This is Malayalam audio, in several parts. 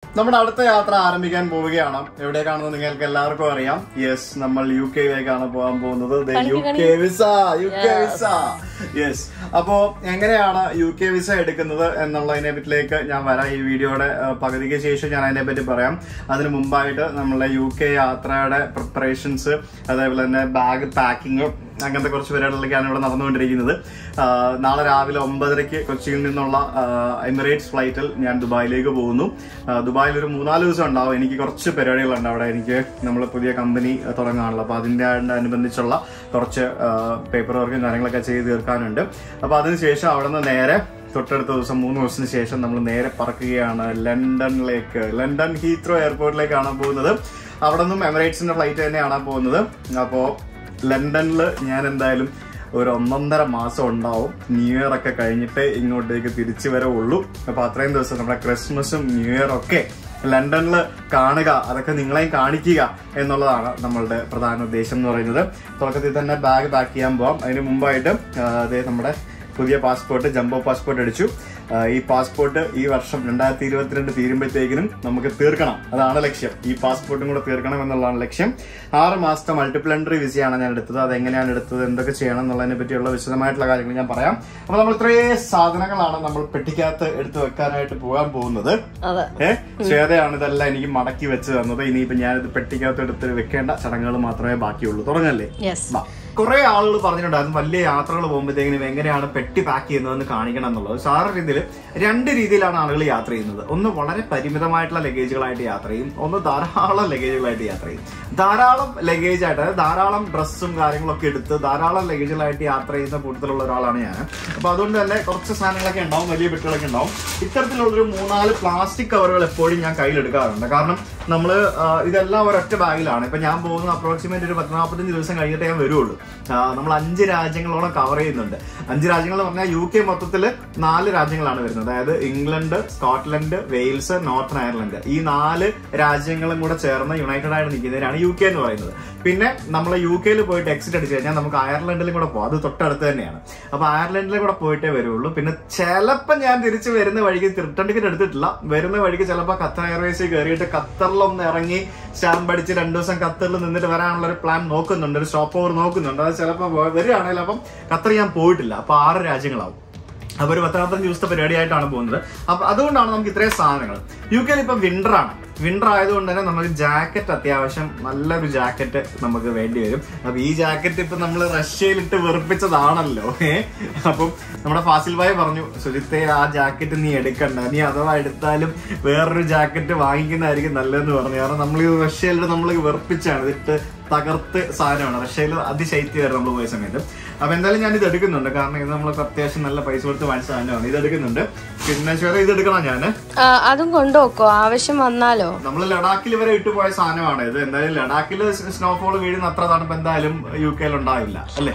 നമ്മുടെ അടുത്ത യാത്ര ആരംഭിക്കാൻ പോവുകയാണ് എവിടേക്കാണെന്ന് നിങ്ങൾക്ക് എല്ലാവർക്കും അറിയാം യെസ് നമ്മൾ യു കെയിലേക്കാണ് പോകാൻ പോകുന്നത് U K visa U K visa yes അപ്പോ എങ്ങനെയാണ് യു കെ വിസ എടുക്കുന്നത് എന്നുള്ളതിനെ പറ്റിലേക്ക് ഞാൻ വരാം ഈ വീഡിയോയുടെ ആ, പകുതിക്ക് ശേഷം ഞാൻ അതിനെ പറ്റി പറയാം അതിന് മുമ്പായിട്ട് നമ്മളെ യു കെ യാത്രയുടെ പ്രിപ്പറേഷൻസ് അതേപോലെ തന്നെ ബാഗ് പാക്കിങ് അങ്ങനത്തെ കുറച്ച് പരിപാടികളൊക്കെയാണ് ഇവിടെ നടന്നുകൊണ്ടിരിക്കുന്നത് ആ, നാളെ രാവിലെ ഒമ്പതരയ്ക്ക് കൊച്ചിയിൽ നിന്നുള്ള ആ, എമിറേറ്റ്സ് ഫ്ലൈറ്റിൽ ഞാൻ ദുബായിലേക്ക് പോകുന്നു ആ, ദുബായിൽ ഒരു മൂന്നാല് ദിവസം ഉണ്ടാവും എനിക്ക് കുറച്ച് പരിപാടികളുണ്ട് അവിടെ എനിക്ക് നമ്മൾ പുതിയ കമ്പനി തുടങ്ങാനുള്ള അപ്പോൾ അതിൻ്റെ അനുബന്ധിച്ചുള്ള കുറച്ച് പേപ്പർ വർക്കും കാര്യങ്ങളൊക്കെ ചെയ്ത് തീർക്കാനുണ്ട് അപ്പോൾ അതിനുശേഷം അവിടെ നിന്ന് നേരെ തൊട്ടടുത്ത ദിവസം മൂന്ന് ദിവസത്തിന് ശേഷം നമ്മൾ നേരെ പറക്കുകയാണ് ലണ്ടനിലേക്ക് ലണ്ടൻ ഹീത്രോ എയർപോർട്ടിലേക്കാണ് പോകുന്നത് അവിടെ നിന്നും എമിറേറ്റ്സിന്റെ ഫ്ലൈറ്റ് തന്നെയാണ് പോകുന്നത് അപ്പോൾ ലണ്ടനിൽ ഞാൻ എന്തായാലും ഒരു ഒന്നൊന്നര മാസം ഉണ്ടാവും ന്യൂ ഇയർ ഒക്കെ കഴിഞ്ഞിട്ട് ഇങ്ങോട്ടേക്ക് തിരിച്ചു വരവുള്ളൂ അപ്പൊ അത്രയും ദിവസം നമ്മുടെ ക്രിസ്മസും ന്യൂ ഇയർ ഒക്കെ ലണ്ടനിൽ കാണുക അതൊക്കെ നിങ്ങളെയും കാണിക്കുക എന്നുള്ളതാണ് നമ്മളുടെ പ്രധാന ഉദ്ദേശം എന്ന് പറയുന്നത് തുടക്കത്തിൽ തന്നെ ബാഗ് പാക്ക് ചെയ്യാൻ പോവാം അതിന് മുമ്പായിട്ട് ആ, അതേ നമ്മുടെ പുതിയ പാസ്പോർട്ട് ജംബോ പാസ്പോർട്ട് അടിച്ചു ആ, ഈ പാസ്പോർട്ട് ഈ വർഷം രണ്ടായിരത്തി ഇരുപത്തിരണ്ട് തീരുമ്പോഴത്തേക്കിനും നമുക്ക് തീർക്കണം അതാണ് ലക്ഷ്യം ഈ പാസ്പോർട്ടും കൂടെ തീർക്കണം എന്നുള്ളതാണ് ലക്ഷ്യം ആറ് മാസത്തെ മൾട്ടിപ്പിൾ എൻട്രി വിസയാണ് ഞാൻ എടുത്തത് അത് എങ്ങനെയാണ് എടുത്തത് എന്തൊക്കെ ചെയ്യണം എന്നുള്ളതിനെ പറ്റിയുള്ള വിശദമായിട്ടുള്ള കാര്യങ്ങൾ ഞാൻ പറയാം അപ്പൊ നമ്മൾ ഇത്രയും സാധനങ്ങളാണ് നമ്മൾ പെട്ടിക്കകത്ത് എടുത്ത് വെക്കാനായിട്ട് പോകാൻ പോകുന്നത് അതെ ഏ ശ്വേതയാണ് ഇതെല്ലാം എനിക്ക് മടക്കി വെച്ച് തന്നത് ഇനിയിപ്പോ ഞാനിത് പെട്ടിക്കകത്ത് എടുത്ത് വെക്കേണ്ട ചടങ്ങുകൾ മാത്രമേ ബാക്കിയുള്ളൂ തുടങ്ങല്ലേ യെസ് വാ. കുറെ ആളുകൾ പറഞ്ഞിട്ടുണ്ടായിരുന്നു വലിയ യാത്രകൾ പോകുമ്പോഴത്തേക്കിനും എങ്ങനെയാണ് പെട്ടി പാക്ക് ചെയ്യുന്നതെന്ന് കാണിക്കണം എന്നുള്ളത് സാധാരണ രീതിയിൽ രണ്ട് രീതിയിലാണ് ആളുകൾ യാത്ര ചെയ്യുന്നത് ഒന്ന് വളരെ പരിമിതമായിട്ടുള്ള ലഗേജുകളായിട്ട് യാത്ര ചെയ്യും ഒന്ന് ധാരാളം ലഗേജുകളായിട്ട് യാത്ര ചെയ്യും ധാരാളം ലഗേജ് ആയിട്ട് അതായത് ധാരാളം ഡ്രസ്സും കാര്യങ്ങളൊക്കെ എടുത്ത് ധാരാളം ലഗേജുകളായിട്ട് യാത്ര ചെയ്യുന്ന കൂട്ടത്തിലുള്ള ഒരാളാണ് ഞാൻ അപ്പൊ അതുകൊണ്ട് തന്നെ കുറച്ച് സാധനങ്ങളൊക്കെ ഉണ്ടാവും വലിയ പെട്ടികളൊക്കെ ഉണ്ടാവും ഇത്തരത്തിലുള്ളൊരു മൂന്നാല് പ്ലാസ്റ്റിക് കവറുകൾ എപ്പോഴും ഞാൻ കയ്യിലെടുക്കാറുണ്ട് കാരണം നമ്മൾ ഇതെല്ലാം ഒരൊറ്റ ബാഗിലാണ് ഇപ്പൊ ഞാൻ പോകുന്ന അപ്രോക്സിമേറ്റ് ഒരു പത്ത് നാൽപ്പത്തഞ്ച് ദിവസം കഴിഞ്ഞിട്ടേ ഞാൻ വരുള്ളൂ നമ്മൾ അഞ്ച് രാജ്യങ്ങളോളം കവർ ചെയ്യുന്നുണ്ട് അഞ്ച് രാജ്യങ്ങൾ എന്ന് പറഞ്ഞാൽ യു കെ മൊത്തത്തിൽ നാല് രാജ്യങ്ങളാണ് വരുന്നത് അതായത് England Scotland Wales northern Ireland ഈ നാല് രാജ്യങ്ങളും കൂടെ ചേർന്ന് യുണൈറ്റഡ് ആയിട്ട് നിൽക്കുന്നതിനാണ് യു കെ എന്ന് പറയുന്നത് പിന്നെ നമ്മൾ യു കെയിൽ പോയിട്ട് എക്സിറ്റ് അടിച്ചു കഴിഞ്ഞാൽ നമുക്ക് അയർലൻഡിലും കൂടെ പോകാം അത് തൊട്ടടുത്ത് തന്നെയാണ് അപ്പൊ അയർലൻഡിലും കൂടെ പോയിട്ടേ വരുള്ളൂ പിന്നെ ചിലപ്പോൾ ഞാൻ തിരിച്ച് വരുന്ന വഴിക്ക് റിട്ടേൺ ടിക്കറ്റ് എടുത്തിട്ടില്ല വരുന്ന വഴിക്ക് ചിലപ്പോൾ ഖത്തർ എയർവേസിൽ കയറിയിട്ട് ഖത്തറിലൊന്ന് ഇറങ്ങി സ്റ്റാമ്പ് അടിച്ച് രണ്ടു ദിവസം ഖത്തറിൽ നിന്നിട്ട് വരാനുള്ള ഒരു പ്ലാൻ നോക്കുന്നുണ്ട് ഒരു സ്റ്റോപ്പ് ഓവർ നോക്കുന്നുണ്ട് അത് ചിലപ്പോൾ വരികയാണെങ്കിൽ അപ്പം ഖത്തർ ഞാൻ പോയിട്ടില്ല അപ്പൊ ആറ് രാജ്യങ്ങളാവും അപ്പൊ ഒരു പത്താമത്തഞ്ച് ദിവസത്തെ പരിപാടിയായിട്ടാണ് പോകുന്നത് അപ്പൊ അതുകൊണ്ടാണ് നമുക്ക് ഇത്രയും സാധനങ്ങൾ യു കെയിൽ ഇപ്പൊ വിന്റർ ആണ് വിന്റർ ആയതുകൊണ്ട് തന്നെ നമുക്ക് ജാക്കറ്റ് അത്യാവശ്യം നല്ലൊരു ജാക്കറ്റ് നമുക്ക് വേണ്ടി വരും അപ്പൊ ഈ ജാക്കറ്റ് ഇപ്പൊ നമ്മൾ റഷ്യയിലിട്ട് വെറുപ്പിച്ചതാണല്ലോ ഏ അപ്പം നമ്മുടെ ഫാസിൽ ഭായി പറഞ്ഞു സുജിത്തെ ആ ജാക്കറ്റ് നീ എടുക്കണ്ട നീ അഥവാ എടുത്താലും വേറൊരു ജാക്കറ്റ് വാങ്ങിക്കുന്നതായിരിക്കും നല്ലതെന്ന് പറഞ്ഞു കാരണം നമ്മൾ ഈ റഷ്യയിലിട്ട് നമ്മൾ വെറുപ്പിച്ചാണ് ഇതിട്ട് തകർത്ത് സാധനമാണ് റഷ്യയിൽ അതിശൈത്യമായിരുന്നു നമ്മൾ പോയ സമയത്ത് അപ്പൊ എന്തായാലും ഞാൻ ഇത് എടുക്കുന്നുണ്ട് കാരണം ഇത് നമ്മൾക്ക് അത്യാവശ്യം നല്ല പൈസ കൊടുത്ത് വാങ്ങിച്ച സാധനമാണ് ഇത് എടുക്കുന്നുണ്ട് പിന്നെ ശ്വേത ഇത് എടുക്കണം ഞാൻ അതും കൊണ്ടുപോക്കോ ആവശ്യം വന്നാലോ നമ്മൾ ലഡാക്കിൽ വരെ ഇട്ടുപോയ സാധനമാണ് ഇത് എന്തായാലും ലഡാക്കിൽ സ്നോഫോൾ വീഴുന്ന അത്ര തണുപ്പ് എന്തായാലും യു കെയിൽ ഉണ്ടാവില്ല അല്ലേ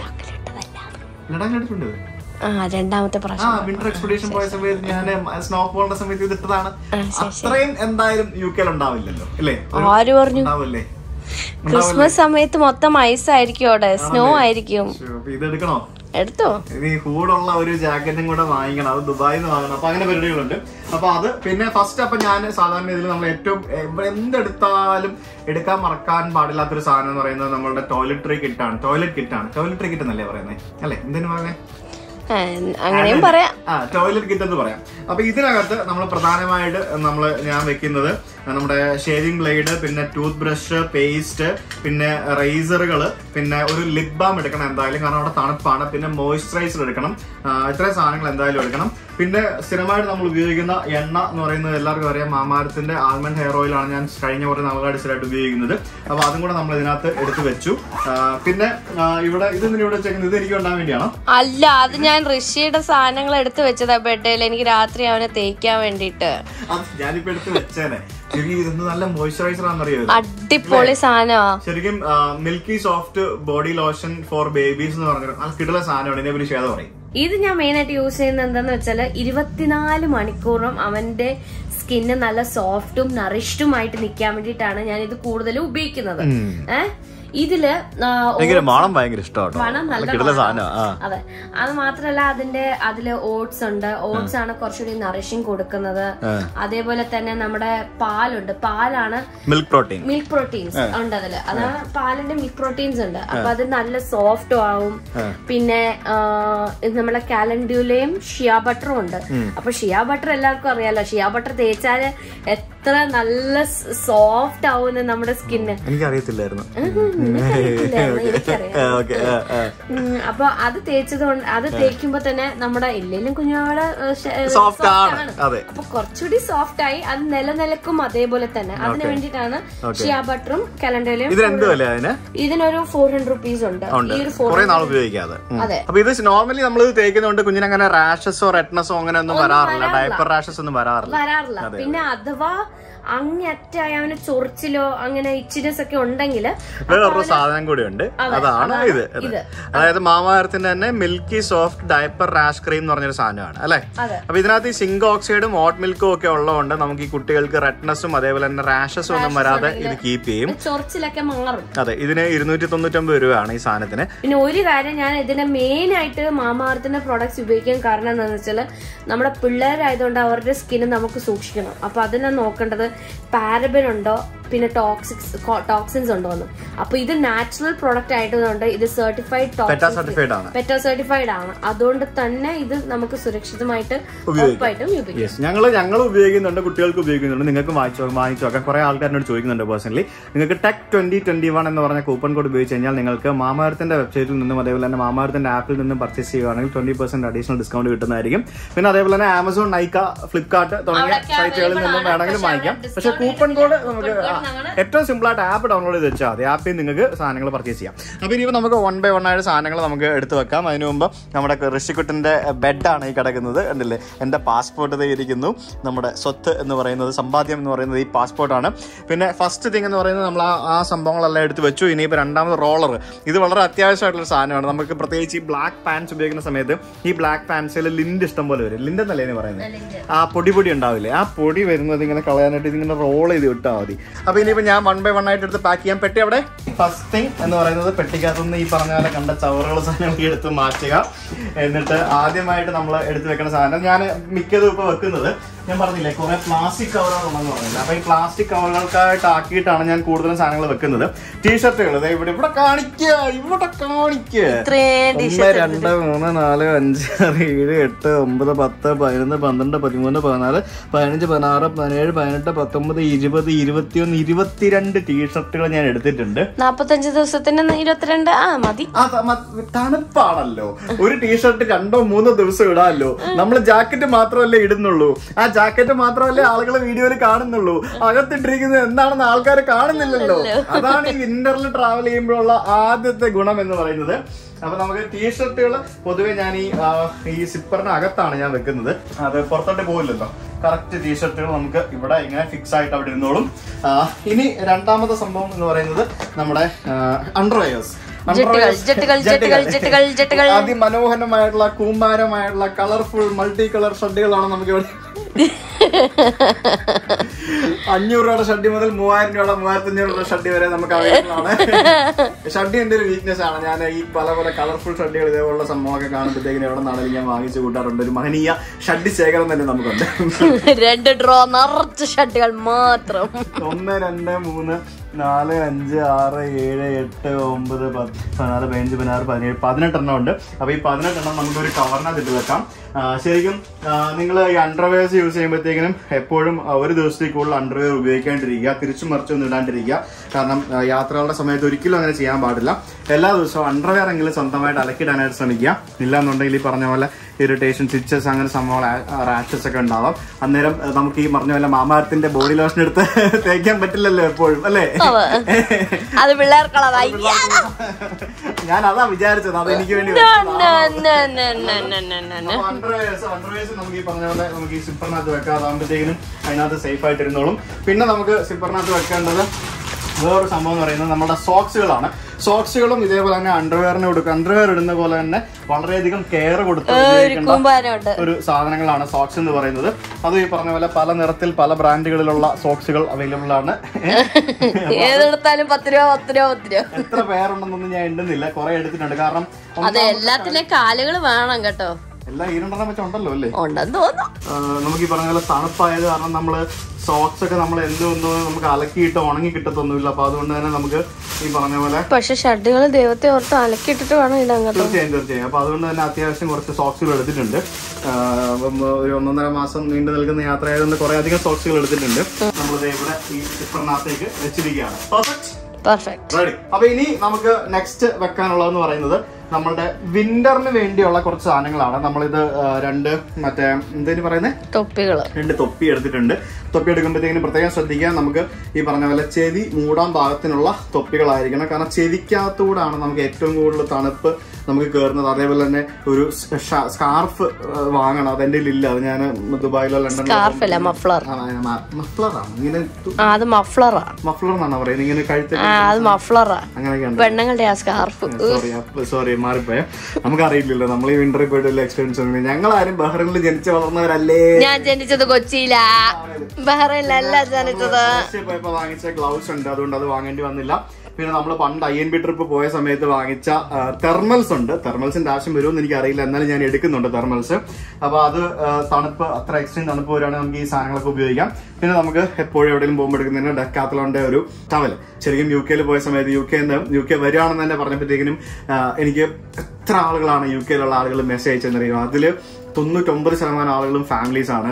ലഡാക്കിൽ എടുത്തിട്ടുണ്ട് ഇത്? ആ രണ്ടാമത്തെ ആ പ്രാവശ്യം വിന്റർ എക്സ്പെഡീഷൻ പോയ സമയത്ത് ഞാൻ സ്നോഫോളിന്റെ സമയത്ത് ഇത് ഇട്ടതാണ് അത്രയും എന്തായാലും യു കെയിൽ ഉണ്ടാവില്ലല്ലോ അല്ലേ ഒരു- ആര് പറഞ്ഞു ഉണ്ടാവില്ലേ ക്രിസ്മസ് സമയത്ത് മൊത്തം ഐസ് ആയിരിക്കും അവിടെ സ്നോ ആയിരിക്കും ശ്ശോ, അപ്പൊ ഇത് എടുക്കണോ എടുത്തോ ഇനി ഹൂഡുള്ള ഒരു ജാക്കറ്റും കൂടെ വാങ്ങിക്കണം അത് ദുബായിൽ നിന്ന് വാങ്ങണം അപ്പൊ അങ്ങനെ പരിപാടികളുണ്ട് അപ്പൊ അത് പിന്നെ ഫസ്റ്റ് അപ്പൊ ഞാൻ സാധാരണ ഇതിൽ നമ്മൾ ഏറ്റവും എവിടെ എന്തെടുത്താലും എടുക്കാൻ മറക്കാൻ പാടില്ലാത്തൊരു സാധനം എന്ന് പറയുന്നത് നമ്മളുടെ ടോയ്ലറ്ററി കിറ്റാണ് ടോയ്ലറ്റ് കിറ്റാണ് ടോയ്ലറ്ററി കിറ്റ് എന്നല്ലേ പറയുന്നത് അല്ലേ എന്തിനു പറയുന്നത് ആ, അങ്ങനെയും പറയാം ആ ടോയ്ലറ്റ് കിറ്റ് എന്ന് പറയാം അപ്പൊ ഇതിനകത്ത് നമ്മൾ പ്രധാനമായിട്ട് നമ്മൾ ഞാൻ വെക്കുന്നത് നമ്മുടെ ഷേവിംഗ് ബ്ലേഡ് പിന്നെ ടൂത്ത് ബ്രഷ് പേസ്റ്റ് പിന്നെ റേസറുകൾ പിന്നെ ഒരു ലിപ് ബാം എടുക്കണം എന്തായാലും കാരണം അവിടെ തണുപ്പാണ് പിന്നെ മോയ്സ്ചറൈസർ എടുക്കണം ആ, ഇത്രയും സാധനങ്ങൾ എന്തായാലും എടുക്കണം പിന്നെ സ്ഥിരമായിട്ട് നമ്മൾ ഉപയോഗിക്കുന്ന എണ്ണ എന്ന് പറയുന്നത് എല്ലാവർക്കും അറിയാം മാമാരത്തിന്റെ ആൽമണ്ട് ഹെയർ ഓയിൽ ആണ് ഞാൻ കഴിഞ്ഞ കുറേ നാളുകളായിട്ട് സ്ഥിരമായിട്ട് ഉപയോഗിക്കുന്നത് അപ്പൊ അതും കൂടെ നമ്മൾ ഇതിനകത്ത് എടുത്ത് വെച്ചു ആ, പിന്നെ ആ, ഇവിടെ ഇത് ഇവിടെ വെച്ചേക്കുന്നത് ഇത് എനിക്ക് ഉണ്ടാകാൻ വേണ്ടിയാണോ അല്ല അത് ഞാൻ ഋഷിയുടെ സാധനങ്ങൾ എടുത്തു വെച്ചതാ ബെഡേൽ എനിക്ക് രാത്രി അവനെ തേക്കാൻ വേണ്ടിട്ട് അത് ഞാനിപ്പോ എടുത്ത് വെച്ചേനെ ശരിക്കും ഇതൊന്ന് നല്ല മോയ്സ്ചറൈസർ ആണെന്നറിയോ ഇത്? അടിപൊളി സാധനമാ ശരിക്കും milky soft body lotion for babies എന്ന് പറഞ്ഞിട്ട് നല്ല കിട്ടുന്ന സാധനമാണ് ഇതിനെ പറ്റി ശ്വേത പറയും ഇത് ഞാൻ മെയിൻ ആയിട്ട് യൂസ് ചെയ്യുന്നത് എന്താന്ന് വെച്ചാല് ഇരുപത്തിനാല് മണിക്കൂറും അവന്റെ സ്കിന്ന് നല്ല സോഫ്റ്റും നറിഷ്ഡും ആയിട്ട് നിൽക്കാൻ വേണ്ടിയിട്ടാണ് ഞാൻ ഇത് കൂടുതലും ഉപയോഗിക്കുന്നത് ഏഹ് ഇതില് ആ, ഭയങ്കര മണം ഭയങ്കര ഇഷ്ടമാണ് മണം നല്ല കിട്ടുന്ന മണമാണ്. സാധനം ആ അതെ അത് മാത്രല്ല അതിന്റെ അതില് ഓട്സ് ഉണ്ട് ഓട്സ് ആണ് കുറച്ചുകൂടി നറിഷിങ് കൊടുക്കുന്നത് അതേപോലെ തന്നെ നമ്മുടെ പാലുണ്ട് പാലാണ് മിൽക്ക് പ്രോട്ടീൻ മിൽക്ക് പ്രോട്ടീൻസ് ഉണ്ട് അതില് അതാണ് പാലിന്റെ മിൽക്ക് പ്രോട്ടീൻസ് ഉണ്ട് അപ്പൊ അത് നല്ല സോഫ്റ്റും ആവും പിന്നെ ആ, ഇത് നമ്മുടെ കാലൻഡ്യൂലയും ഷിയ ബട്ടറും ഉണ്ട് അപ്പൊ ഷിയ ബട്ടർ എല്ലാവർക്കും അറിയാലോ ഷിയ ബട്ടർ തേച്ചാല് എത്ര നല്ല സോഫ്റ്റ് ആവുന്ന നമ്മുടെ സ്കിന്ന് എനിക്കറിയത്തില്ലായിരുന്നു എനിക്കറിയാം ഓക്കെ ഉം, അപ്പൊ അത് തേച്ചത് കൊണ്ട് അത് തേക്കുമ്പോ തന്നെ നമ്മുടെ ഇല്ലെങ്കിലും കുഞ്ഞുങ്ങള് സോഫ്റ്റ് ആണ് അതെ അപ്പൊ കുറച്ചുകൂടി സോഫ്റ്റ് ആയി അത് നിലനിൽക്കും അതേപോലെ തന്നെ അതിന് വേണ്ടിയിട്ടാണ് ഷിയ ബട്ടറും കലണ്ടറിലും ഇത് എന്ത് വില അതിന് ഇതിനൊരു ഫോർ ഹൺഡ്രഡ് റുപ്പീസ് ഉണ്ട് ഉണ്ട് ഈ ഒരു ഫോർ കുറെ നാൾ ഉപയോഗിക്കാതെ ഉം. അതെ. അപ്പൊ ഇത് നോർമലി നമ്മൾ തേക്കുന്നതുകൊണ്ട് കുഞ്ഞിന് അങ്ങനെ റാഷസോ റെഡ്നസോ അങ്ങനെ ഒന്നും വരാറില്ല ഡയപ്പർ റാഷസ് ഒന്നും വരാറില്ല വരാറില്ല പിന്നെ അഥവാ അങ്ങറ്റയായ അവന് ചൊറിച്ചിലോ അങ്ങനെ ഇച്ചിനസ് ഒക്കെ ഉണ്ടെങ്കിൽ വേറൊരു സാധനം കൂടി ഉണ്ട് അതാണ് ഇത് ഇത്. അതായത് മാമാരത്തിന്റെ തന്നെ milky soft diaper rash cream എന്ന് പറഞ്ഞൊരു സാധനമാണ് അല്ലെ അതെ. അപ്പൊ ഇതിനകത്ത് ഈ സിങ്ക് ഓക്സൈഡും ഓട്ട് മിൽക്കും ഒക്കെ ഉള്ളതുകൊണ്ട് നമുക്ക് ഈ കുട്ടികൾക്ക് റെഡ്നസും അതേപോലെ തന്നെ റാഷസും ഒന്നും വരാതെ ഇത് കീപ്പ് ചെയ്യും ചൊറിച്ചിലൊക്കെ മാറും അതെ ഇതിന് ഇരുന്നൂറ്റി തൊണ്ണൂറ്റൊമ്പത് രൂപയാണ് ഈ സാധനത്തിന് പിന്നെ ഒരു കാര്യം ഞാൻ ഇതിന്റെ മെയിൻ ആയിട്ട് മാമാർത്തിന്റെ പ്രോഡക്ട്സ് ഉപയോഗിക്കാൻ കാരണം എന്താണെന്ന് വെച്ചാൽ നമ്മുടെ പിള്ളേരായതുകൊണ്ട് അവരുടെ സ്കിന്ന് നമുക്ക് സൂക്ഷിക്കണം അപ്പൊ അതിനെ നോക്കേണ്ടത് പാരബൻ ഉണ്ടോ പിന്നെ ടോക്സിക്സ് ടോക്സിൻസ് ഉണ്ടോ എന്ന് അപ്പൊ ഇത് നാച്ചുറൽ പ്രോഡക്റ്റ് ആയതുകൊണ്ട് ഇത് സർട്ടിഫൈഡ് പെറ്റാ സർട്ടിഫൈഡ് ആണ് പെറ്റോ സർട്ടിഫൈഡ് ആണ് അതുകൊണ്ട് തന്നെ ഇത് നമുക്ക് സുരക്ഷിതമായിട്ട് ഉറപ്പായിട്ടും ഉപയോഗിക്കാം യെസ് ഞങ്ങൾ ഞങ്ങൾ ഉപയോഗിക്കുന്നുണ്ട് കുട്ടികൾക്ക് ഉപയോഗിക്കുന്നുണ്ട് നിങ്ങൾക്ക് വാങ്ങിച്ചു വാങ്ങിച്ചു നോക്കാം കുറെ ആൾക്കാരോട് ചോദിക്കുന്നുണ്ട് പേഴ്സണലി നിങ്ങൾക്ക് ടെക് ട്വന്റി ട്വന്റി വൺ എന്ന് പറഞ്ഞ കൂപ്പൺ കോഡ് ഉപയോഗിച്ച് കഴിഞ്ഞാൽ നിങ്ങൾക്ക് മാമാരത്തിന്റെ വെബ്സൈറ്റിൽ നിന്നും അതേപോലെ തന്നെ മാമാരത്തിന്റെ ആപ്പിൽ നിന്നും പർച്ചേസ് ചെയ്യുകയാണെങ്കിൽ ട്വന്റി പെർസെന്റ് അഡീഷണൽ ഡിസ്കൗണ്ട് കിട്ടുന്നതായിരിക്കും പിന്നെ അതേപോലെ തന്നെ ആമസോൺ നൈക്ക ഫ്ലിപ്കാർട്ട് തുടങ്ങിയ അവിടെയൊക്കെ സൈറ്റുകളിൽ നിന്നും available ആണ്. വേണമെങ്കിലും പക്ഷേ വാങ്ങിക്കാം അവിടെ പക്ഷേ കൂപ്പൺ കോഡ് നമുക്ക് code ആ, ഞങ്ങള് ഏറ്റവും സിമ്പിൾ ആയിട്ട് ആപ്പ് ഡൗൺലോഡ് ചെയ്ത് വെച്ചാൽ മതി ആപ്പിൽ നിങ്ങൾക്ക് സാധനങ്ങൾ പർച്ചേസ് ചെയ്യാം അപ്പോൾ ഇനിയിപ്പോൾ നമുക്ക് വൺ ബൈ വൺ ആയിട്ട് സാധനങ്ങൾ നമുക്ക് എടുത്ത് വെക്കാം അതിനു മുമ്പ് നമ്മുടെ ഋഷിക്കുട്ടിൻ്റെ ബെഡാണ് ഈ കിടക്കുന്നത് ഉണ്ടല്ലേ എൻ്റെ പാസ്പോർട്ട് ഇതേ ഇരിക്കുന്നു നമ്മുടെ സ്വത്ത് എന്ന് പറയുന്നത് സമ്പാദ്യം എന്ന് പറയുന്നത് ഈ പാസ്പോർട്ടാണ് പിന്നെ ഫസ്റ്റ് തിങ് എന്ന് പറയുന്നത് നമ്മൾ ആ ആ സംഭവങ്ങളെല്ലാം എടുത്ത് വെച്ചു ഇനിയിപ്പോൾ രണ്ടാമത് റോളർ ഇത് വളരെ അത്യാവശ്യമായിട്ടുള്ള സാധനമാണ് നമുക്ക് പ്രത്യേകിച്ച് ഈ ബ്ലാക്ക് പാൻസ് ഉപയോഗിക്കുന്ന സമയത്ത് ഈ ബ്ലാക്ക് പാൻസിൽ ലിൻഡ് ഇഷ്ടം പോലെ വരും ലിൻഡ് എന്നല്ലേ ഇതിന് പറയുന്നത് ആ പൊടി പൊടി ഉണ്ടാവില്ലേ ആ പൊടി വരുന്നത് ഇങ്ങനെ കളയാനായിട്ട് ഇതിങ്ങനെ റോൾ ചെയ്ത് വിട്ടാൽ മതി അപ്പൊ ഇനിയിപ്പോ ഞാൻ വൺ ബൈ വൺ ആയിട്ട് എടുത്ത് പാക്ക് ചെയ്യാൻ പെട്ടി അവിടെ ഫസ്റ്റ് തിങ് എന്ന് പറയുന്നത് പെട്ടിക്കകത്തുനിന്ന് ഈ പറഞ്ഞ പോലെ കണ്ട ചവറുകൾ സാധനങ്ങൾ എടുത്ത് മാറ്റുക എന്നിട്ട് ആദ്യമായിട്ട് നമ്മൾ എടുത്ത് വെക്കുന്ന സാധനം ഞാൻ മിക്കതും ഇപ്പൊ വെക്കുന്നത് ഞാൻ പറഞ്ഞില്ലേ കുറെ പ്ലാസ്റ്റിക് കവറുകൾ ഉണ്ടെന്ന് പറഞ്ഞില്ല അപ്പൊ ഈ പ്ലാസ്റ്റിക് കവറുകൾക്കായിട്ട് ആക്കിയിട്ടാണ് ഞാൻ കൂടുതലും സാധനങ്ങൾ വെക്കുന്നത് ടീഷർട്ടുകൾ ഇവിടെ ഇവിടെ കാണിക്കുക ഇവിടെ കാണിക്കുക ഇത്രയും ഒന്ന് രണ്ട് മൂന്ന് നാല് അഞ്ച് ആറ് ഏഴ് എട്ട് ഒമ്പത് പത്ത് പതിനൊന്ന് പന്ത്രണ്ട് പതിമൂന്ന് പതിനാല് പതിനഞ്ച് പതിനാറ് പതിനേഴ് പതിനെട്ട് പത്തൊമ്പത് ഇരുപത് ഇരുപത്തിയൊന്ന് ഇരുപത്തിരണ്ട് ടീഷർട്ടുകൾ ഞാൻ എടുത്തിട്ടുണ്ട് നാപ്പത്തഞ്ച് ദിവസത്തിന് ഇരുപത്തിരണ്ട് ആ മതി ആ ത- മ- തണുപ്പാണല്ലോ ഒരു ടീഷർട്ട് രണ്ടോ മൂന്നോ ദിവസം ഇടാമല്ലോ നമ്മൾ ജാക്കറ്റ് മാത്രമല്ലേ ഇടുന്നുള്ളൂ ആ ജാക്കറ്റ് മാത്രമല്ലേ ആളുകൾ വീഡിയോയിൽ കാണുന്നുള്ളൂ അകത്തിട്ടിരിക്കുന്നത് എന്താണെന്ന് ആൾക്കാർ കാണുന്നില്ലല്ലോ അതാണ് ഈ വിന്ററിൽ ട്രാവൽ ചെയ്യുമ്പോഴുള്ള ആദ്യത്തെ ഗുണം എന്ന് പറയുന്നത് അപ്പൊ നമുക്ക് ടീഷർട്ടുകൾ പൊതുവെ ഞാൻ ഈ ആ, ഈ സിപ്പറിന് അകത്താണ് ഞാൻ വെക്കുന്നത് അത് പുറത്തോട്ട് പോകില്ലല്ലോ കറക്റ്റ് ടീഷർട്ടുകൾ നമുക്ക് ഇവിടെ ഇങ്ങനെ ഫിക്സ് ആയിട്ട് അവിടെ ഇരുന്നോളും ആ, ഇനി രണ്ടാമത്തെ സംഭവം എന്ന് പറയുന്നത് നമ്മുടെ അണ്ടർവെയേഴ്സ് ജെട്ടുകൾ, ജെട്ടുകൾ, ജെട്ടുകൾ, ജെട്ടുകൾ, ജെട്ടുകൾ. അതിമനോഹരമായിട്ടുള്ള കൂമ്പാരമായിട്ടുള്ള കളർഫുൾ മൾട്ടി കളർ ഷഡ്ഡികളാണ് നമുക്ക് ഇവിടെ അഞ്ഞൂറ് രൂപയുടെ ഷഡ്ഡി മുതൽ മൂവായിരം രൂപയുടെ മൂവായിരത്തി അഞ്ഞൂറ് രൂപയുടെ ഷഡ്ഡി വരെ നമുക്ക് അവൈലബിൾ ആണ് ഷഡ്ഡി എന്റെ ഒരു വീക്ക്നെസ് ആണ് ഞാൻ ഈ പല പല കളർഫുൾ ഷഡ്ഡികൾ ഇതേപോലുള്ള സംഭവമൊക്കെ കാണുമ്പോഴത്തേക്കിനും എവിടെ നിന്നാണെങ്കിലും ഞാൻ വാങ്ങിച്ചു കൂട്ടാറുണ്ട് ഒരു മഹനീയ ഷഡ്ഡി ശേഖരം തന്നെ നമുക്കുണ്ട് രണ്ട് ഡ്രോ നിറച്ച് ഷർട്ടുകൾ മാത്രം ഒന്ന് രണ്ട് മൂന്ന് നാല് അഞ്ച് ആറ് ഏഴ് എട്ട് ഒമ്പത് പത്ത് പതിനാല് പതിനഞ്ച് പതിനാറ് പതിനേഴ് പതിനെട്ടെണ്ണം ഉണ്ട് അപ്പൊ ഈ പതിനെട്ടെണ്ണം നമുക്ക് ഒരു കവറിനകത്ത് ഇട്ട് വെക്കാം ആ, ശരിക്കും നിങ്ങൾ ഈ അണ്ടർവെയർസ് യൂസ് ചെയ്യുമ്പോഴത്തേക്കിനും എപ്പോഴും ആ, ഒരു ദിവസത്തേക്ക് കൂടുതൽ അണ്ടർവെയർ ഉപയോഗിക്കാണ്ടിരിക്കുക തിരിച്ചും മറിച്ചൊന്നും ഇടാണ്ടിരിക്കുക കാരണം ആ, യാത്രകളുടെ സമയത്ത് ഒരിക്കലും അങ്ങനെ ചെയ്യാൻ പാടില്ല എല്ലാ ദിവസവും അണ്ടർവെയർ എങ്കിലും സ്വന്തമായിട്ട് അലക്കിടാനായിട്ട് ശ്രമിക്കുക ഇല്ലാന്നുണ്ടെങ്കിൽ ഈ പറഞ്ഞ പോലെ ഇറിറ്റേഷൻ സ്റ്റിച്ചസ് അങ്ങനെ സംഭവങ്ങൾ റാഷസ് ഒക്കെ ഉണ്ടാവാം അന്നേരം ആ, നമുക്ക് ഈ പറഞ്ഞ പോലെ മാമാരത്തിന്റെ ബോഡി ലോഷൻ എടുത്ത് തേക്കാൻ പറ്റില്ലല്ലോ എപ്പോഴും അല്ലേ അത് പിള്ളേർക്കുള്ളതായി ഞാൻ അതാ വിചാരിച്ചത് അത് എനിക്ക് വേണ്ടി അണ്ടർവെയർസ് അണ്ടർവെയർസ് നമുക്ക് ഈ പറഞ്ഞ പോലെ നമുക്ക് ഈ സിപ്പറിനകത്ത് വെക്കാം അതാകുമ്പോഴത്തേക്കിനും അതിനകത്ത് സേഫ് ആയിട്ട് ഇരുന്നോളും പിന്നെ നമുക്ക് സിപ്പറിനകത്ത് വെക്കേണ്ടത് വേറൊരു സംഭവം എന്ന് പറയുന്നത് നമ്മുടെ സോക്സുകളാണ് സോക്സുകളും ഇതേപോലെ തന്നെ അണ്ടർവെയറിന് കൊടുക്കുക അണ്ടർവെയർ ഇടുന്ന പോലെ തന്നെ വളരെയധികം കെയർ കൊടുത്ത് ഉപയോഗിക്കേണ്ട കൂമ്പാരമുണ്ട് ഒരു സാധനങ്ങളാണ് സോക്സ് എന്ന് പറയുന്നത് അത് ഈ പറഞ്ഞ പോലെ പല നിറത്തിൽ പല ബ്രാൻഡുകളിലുള്ള സോക്സുകൾ അവൈലബിൾ ആണ് ഏതെടുത്താലും പത്ത് രൂപ പത്ത് രൂപ പത്ത് രൂപ എത്ര പേരുണ്ടെന്നൊന്നും ഞാൻ എണ്ണുന്നില്ല കുറെ എടുത്തിട്ടുണ്ട് കാരണം അതെ എല്ലാത്തിലെയും കാലുകൾ വേണം കേട്ടോ എല്ലാം ഈരണ്ടെണ്ണം വെച്ചുണ്ടല്ലോ അല്ലേ ഉണ്ടെന്ന് തോന്നുന്നു ആ, നമുക്ക് ഈ പറഞ്ഞ പോലെ തണുപ്പായത് കാരണം നമ്മള് സോക്സ് ഒക്കെ നമ്മൾ എന്തൊന്നും നമുക്ക് അലക്കിയിട്ട് ഉണങ്ങി കിട്ടത്തൊന്നുമില്ല അപ്പൊ അതുകൊണ്ട് തന്നെ നമുക്ക് ഈ പറഞ്ഞ പോലെ പക്ഷെ ഷർട്ടുകൾ ദൈവത്തെ ഓർത്ത് അലക്കിയിട്ടിട്ട് വേണം ഇടാൻ കേട്ടോ തീർച്ചയായും തീർച്ചയായും അപ്പൊ അതുകൊണ്ട് തന്നെ അത്യാവശ്യം കുറച്ച് സോക്സുകൾ എടുത്തിട്ടുണ്ട് ആ, അപ്പം ഒരു ഒന്നൊന്നര മാസം നീണ്ടു നിൽക്കുന്ന യാത്രയായതുകൊണ്ട് കുറെ അധികം സോക്സുകൾ എടുത്തിട്ടുണ്ട് നമ്മൾ ഇവിടെ ഈ ചിത്രനകത്തേക്ക് വെച്ചിരിക്കുകയാണ് പെർഫെക്റ്റ് പെർഫെക്റ്റ് റെഡി അപ്പൊ ഇനി നമുക്ക് നെക്സ്റ്റ് വെക്കാനുള്ളതെന്ന് പറയുന്നത് നമ്മളുടെ വിന്ററിന് വേണ്ടിയുള്ള കുറച്ച് സാധനങ്ങളാണ് നമ്മളിത് ആ, രണ്ട് മറ്റേ എന്തേലും പറയുന്നത് തൊപ്പികള് രണ്ട് തൊപ്പി എടുത്തിട്ടുണ്ട് തൊപ്പി എടുക്കുമ്പോഴത്തേക്കിനും പ്രത്യേകം ശ്രദ്ധിക്കുക നമുക്ക് ഈ പറഞ്ഞ പോലെ ചെവി മൂടാൻ പാകത്തിനുള്ള തൊപ്പികളായിരിക്കണം കാരണം ചെവിക്കകത്തൂടാണ് നമുക്ക് ഏറ്റവും കൂടുതൽ തണുപ്പ് നമുക്ക് കയറുന്നത് അതേപോലെ തന്നെ ഒരു സ്കാർഫ് വാങ്ങണം അതെന്റെ ഇല്ല അത് ഞാൻ ദുബായിലോ ലണ്ടനിലോ സ്കാർഫല്ല മഫ്ലർ മഫ്ലറാണ് ഇങ്ങനെ ആ അത് മഫ്ലറാ മഫ്ലർ എന്നാണ് പറയുന്നത് ഇങ്ങനെ കഴുത്തിൽ ആ അത് മഫ്ലറാ അങ്ങനെയൊക്കെയാണ് പെണ്ണുങ്ങളുടെ ആ സ്കാർഫ് സോറി സോറി മാറിപ്പോയ നമുക്കറിയില്ലല്ലോ നമ്മൾ ഈ വിന്ററിൽ പോയിട്ട് വലിയ എക്സ്പീരിയൻസ് ഒന്നും ഞങ്ങൾ ആരും ബഹ്റിനിൽ ജനിച്ച് വളർന്നവരല്ലേ ഞാൻ ജനിച്ചത് കൊച്ചിയിലാ ബഹ്റൈനിലല്ല ജനിച്ചത് റഷ്യയിൽ പോയപ്പോ വാങ്ങിച്ച ഗ്ലൗസ് ഉണ്ട് അതുകൊണ്ട് അത് വാങ്ങേണ്ടി വന്നില്ല പിന്നെ നമ്മൾ പണ്ട് ഐ എൻ ബി ട്രിപ്പ് പോയ സമയത്ത് വാങ്ങിച്ച തെർമൽസ് ഉണ്ട് തെർമൽസിന്റെ ആവശ്യം വരുമെന്ന് എനിക്ക് അറിയില്ല എന്നാലും ഞാൻ എടുക്കുന്നുണ്ട് തെർമൽസ് അപ്പൊ അത് ആ, തണുപ്പ് അത്ര എക്സ്ട്രീം തണുപ്പ് വരുവാണെങ്കിൽ നമുക്ക് ഈ സാധനങ്ങളൊക്കെ ഉപയോഗിക്കാം പിന്നെ നമുക്ക് എപ്പോഴും എവിടെയെങ്കിലും പോകുമ്പോൾ എടുക്കുന്നതിന് ഡെക്കാത്തലോന്റെ ഒരു ടവൽ ശരിക്കും യു കെയിൽ പോയ സമയത്ത് യു കെ യു കെ വരികയാണെന്ന് തന്നെ പറഞ്ഞപ്പോഴത്തേക്കിനും ആ, എനിക്ക് എത്ര ആളുകളാണ് യു കെയിലുള്ള ആളുകൾ മെസ്സേജ് അയച്ചെന്നറിയുമോ അതില് തൊണ്ണൂറ്റൊമ്പത് ശതമാനം ആളുകളും ഫാമിലീസ് ആണ്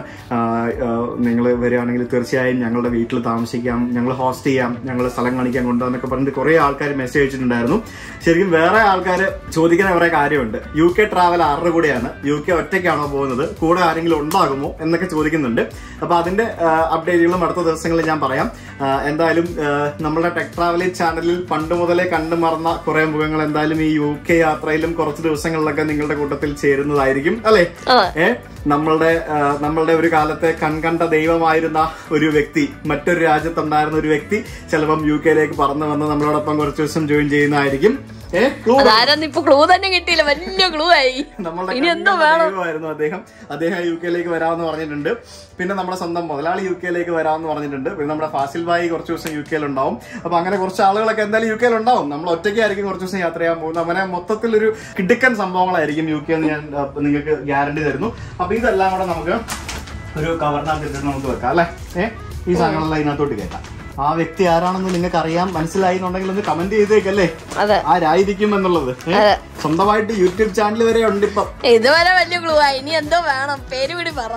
നിങ്ങൾ വരികയാണെങ്കിൽ തീർച്ചയായും ഞങ്ങളുടെ വീട്ടിൽ താമസിക്കാം ഞങ്ങൾ ഹോസ്റ്റ് ചെയ്യാം ഞങ്ങൾ സ്ഥലം കാണിക്കാൻ കൊണ്ടുവന്നൊക്കെ പറഞ്ഞിട്ട് കുറേ ആൾക്കാർ മെസ്സേജ് അയച്ചിട്ടുണ്ടായിരുന്നു ശരിക്കും വേറെ ആൾക്കാർ ചോദിക്കുന്ന കുറേ കാര്യമുണ്ട് യു കെ ട്രാവൽ ആരുടെ കൂടെയാണ് യു കെ ഒറ്റയ്ക്കാണോ പോകുന്നത് കൂടെ ആരെങ്കിലും ഉണ്ടാകുമോ എന്നൊക്കെ ചോദിക്കുന്നുണ്ട് അപ്പൊ അതിന്റെ അപ്ഡേറ്റുകളും അടുത്ത ദിവസങ്ങളിൽ ഞാൻ പറയാം ആ, എന്തായാലും ആ, നമ്മുടെ ടെക് ട്രാവലി ചാനലിൽ പണ്ട് മുതലേ കണ്ടു മറന്ന കുറെ മുഖങ്ങൾ എന്തായാലും ഈ യു കെ യാത്രയിലും കുറച്ച് ദിവസങ്ങളിലൊക്കെ നിങ്ങളുടെ കൂട്ടത്തിൽ ചേരുന്നതായിരിക്കും അല്ലെ അതെ ഏ നമ്മളുടെ ആ, നമ്മളുടെ ഒരു കാലത്തെ കൺകണ്ട ദൈവമായിരുന്ന ഒരു വ്യക്തി മറ്റൊരു രാജ്യത്തുണ്ടായിരുന്ന ഒരു വ്യക്തി ചിലപ്പം യു കെയിലേക്ക് പറന്നു വന്ന് നമ്മളോടൊപ്പം കുറച്ച് ദിവസം ജോയിൻ ചെയ്യുന്നതായിരിക്കും ഏ ക്ലൂ അതാരൊന്നും ഇപ്പൊ ക്ലൂ തന്നെ കിട്ടിയില്ല വലിയ ക്ലൂ ആയി നമ്മളുടെ ഇനി എന്തോ കൺകണ്ട വേണം ദൈവമായിരുന്നു അദ്ദേഹം അദ്ദേഹം യു കെയിലേക്ക് വരാമെന്ന് പറഞ്ഞിട്ടുണ്ട് പിന്നെ നമ്മുടെ സ്വന്തം മുതലാളി യു കെയിലേക്ക് വരാമെന്ന് പറഞ്ഞിട്ടുണ്ട് പിന്നെ നമ്മുടെ ഫാസിൽ ബായി കുറച്ച് ദിവസം യു കെയിൽ ഉണ്ടാവും അപ്പൊ അങ്ങനെ കുറച്ച് ആളുകളൊക്കെ എന്തായാലും യു കെയിൽ ഉണ്ടാവും നമ്മൾ ഒറ്റയ്ക്കായിരിക്കും കുറച്ച് ദിവസം യാത്ര ചെയ്യാൻ പോകുന്നത് അങ്ങനെ മൊത്തത്തിൽ ഒരു കിടുക്കൻ സംഭവങ്ങളായിരിക്കും യു കെ എന്ന് ഞാൻ ആ, നിങ്ങൾക്ക് ഗ്യാരണ്ടി തരുന്നു അപ്പൊ ഇതെല്ലാം കൂടെ നമുക്ക് ഒരു കവറിനകത്ത് ഇട്ടിട്ട് നമുക്ക് വെക്കാം അല്ലെ ഏഹ് ഈ സാധനങ്ങളെല്ലാം ഇതിനകത്തോട്ട് കയറ്റാം ആ വ്യക്തി ആരാണെന്ന് നിങ്ങൾക്ക് അറിയാം മനസ്സിലായി എന്നുണ്ടെങ്കിൽ ഒന്ന് കമന്റ് ചെയ്തേക്കല്ലേ അതെ ആരായിരിക്കും എന്നുള്ളത് ഏ? അതെ. സ്വന്തമായിട്ട് യൂട്യൂബ് ചാനൽ വരെ ഉണ്ട് ഇപ്പം ഇതുവരെ വലിയ ക്ലൂ ആയി ഇനി എന്തോ വേണം പേര് കൂടി പറ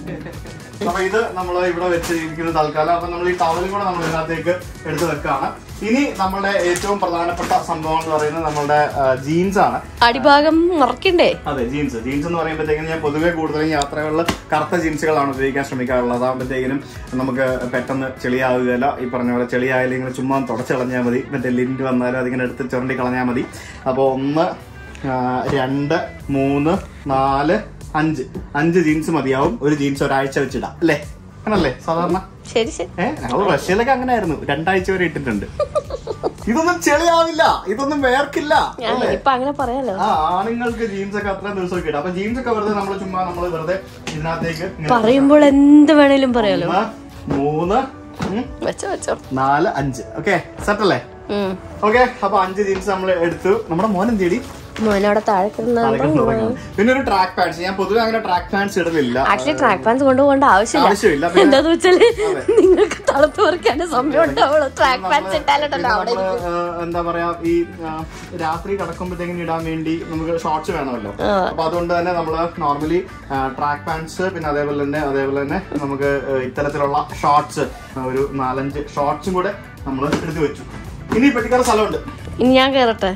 അപ്പൊ ഇത് നമ്മൾ ഇവിടെ വെച്ചിരിക്കുന്നത് തൽക്കാലം അപ്പൊ നമ്മൾ ഈ ടവലും കൂടെ നമ്മൾ ഇതിനകത്തേക്ക് എടുത്ത് വെക്കാണ് ഇനി നമ്മളുടെ ഏറ്റവും പ്രധാനപ്പെട്ട സംഭവം എന്ന് പറയുന്നത് നമ്മളുടെ ജീൻസ് ആണ് അടിഭാഗം മറക്കണ്ടേ അതെ ജീൻസ് ജീൻസ് എന്ന് പറയുമ്പോഴത്തേക്കും ഞാൻ പൊതുവെ കൂടുതലും യാത്രകളിൽ കറുത്ത ജീൻസുകളാണ് ഉപയോഗിക്കാൻ ശ്രമിക്കാറുള്ളത് അതാകുമ്പോഴത്തേക്കിനും നമുക്ക് പെട്ടെന്ന് ചെളിയാവുകയില്ല ഈ പറഞ്ഞ പോലെ ചെളിയായാലും ഇങ്ങനെ ചുമ്മാ തുടച്ച് കളഞ്ഞാൽ മതി മറ്റേ ലിൻറ്റ് വന്നാലും അതിങ്ങനെ എടുത്ത് ചുരണ്ടി കളഞ്ഞാൽ മതി അപ്പോൾ ഒന്ന് ആ, രണ്ട് മൂന്ന് നാല് അഞ്ച് അഞ്ച് ജീൻസ് മതിയാവും ഒരു ജീൻസ് ഒരാഴ്ച വെച്ചിടാം അല്ലേ ആണല്ലേ സാധാരണ ശരി ശരി ഏഹ് ഞങ്ങൾ റഷ്യയിലൊക്കെ അങ്ങനെ ആയിരുന്നു രണ്ടാഴ്ച വരെ ഇട്ടിട്ടുണ്ട് ഇതൊന്നും ചെളിയാവില്ല ഇതൊന്നും വേർക്കില്ല ഞാൻ ഇപ്പൊ അങ്ങനെ പറയാലോ ആ ആണുങ്ങൾക്ക് ജീൻസ് ഒക്കെ അത്രയും ദിവസമൊക്കെ ഇടാം അപ്പൊ ജീൻസ് ഒക്കെ വെറുതെ നമ്മൾ ചുമ്മാ നമ്മൾ വെറുതെ ഇതിനകത്തേക്ക് ഇങ്ങനെ പറയുമ്പോൾ എന്ത് വേണേലും പറയാലോ ഒന്ന്, മൂന്ന് ഉം, വെച്ചോ വെച്ചോ നാല് അഞ്ച് ഓക്കെ സെറ്റ് അല്ലേ ഉം ഓക്കെ അപ്പൊ അഞ്ച് ജീൻസ് നമ്മൾ എടുത്തു നമ്മുടെ മോൻ എന്ത് ചെയ്തി മോനവിടെ താഴെ കിടന്ന പിന്നെ ഒരു ട്രാക്ക് പാൻസ് ഞാൻ പൊതുവെ അങ്ങനെ ട്രാക്ക് പാൻസ് ഇടലില്ല ആക്ച്വലി ട്രാക്ക് പാൻസ് കൊണ്ടുപോകേണ്ട ആവശ്യമില്ല ആവശ്യമില്ല പിന്നെ എന്താന്ന് വെച്ചാല് നിങ്ങൾക്ക് തണുത്ത് പറിക്കാൻ സമയം ഉണ്ടാവുള്ളൂ ട്രാക്ക് പാൻസ് ഇട്ടാലുണ്ടല്ലോ അവിടെ നമ്മള്, ആ, എന്താ പറയാ ഈ ആ, രാത്രി കിടക്കുമ്പോഴത്തേക്കും ഇടാൻ വേണ്ടി നമുക്ക് ഷോർട്സ് വേണമല്ലോ അപ്പൊ അതുകൊണ്ട് തന്നെ നമ്മള് നോർമലി ട്രാക്ക് പാൻസ് പിന്നെ അതേപോലെ തന്നെ അതേപോലെ തന്നെ നമുക്ക് ആ, ഇത്തരത്തിലുള്ള ഷോർട്സ് ഒരു നാലഞ്ച് ഷോർട്സും കൂടെ നമ്മൾ എടുത്തു വെച്ചു ഇനി പെട്ടിക്കാർ സ്ഥലമുണ്ട് ഇനി ഞാൻ കേറട്ടെ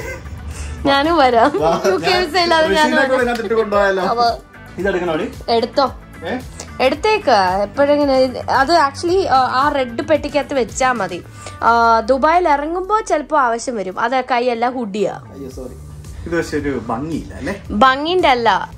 ഞാനും വരാം യു കെ വിസ ഇല്ലാതെ ഞാൻ ഋഷിനെ കൂടെ ഇതിനകത്ത് ഇട്ട് കൊണ്ടുപോയാലോ ഇതെടുക്കണോടി എടുത്തോ ഏഹ് എടുത്തേക്ക എപ്പോഴെങ്ങനെ അത് ആക്ച്വലി ആ റെഡ് പെട്ടിക്കകത്ത് വെച്ചാ മതി ആ, ദുബായിൽ ഇറങ്ങുമ്പോ ചിലപ്പോ ആവശ്യം വരും അത് കൈയെല്ലാം ഹുഡിയാ അയ്യോ സോറി ഇത് പക്ഷെ ഒരു ഭംഗിയില്ല അല്ലേ ഭംഗിന്റെ അല്ല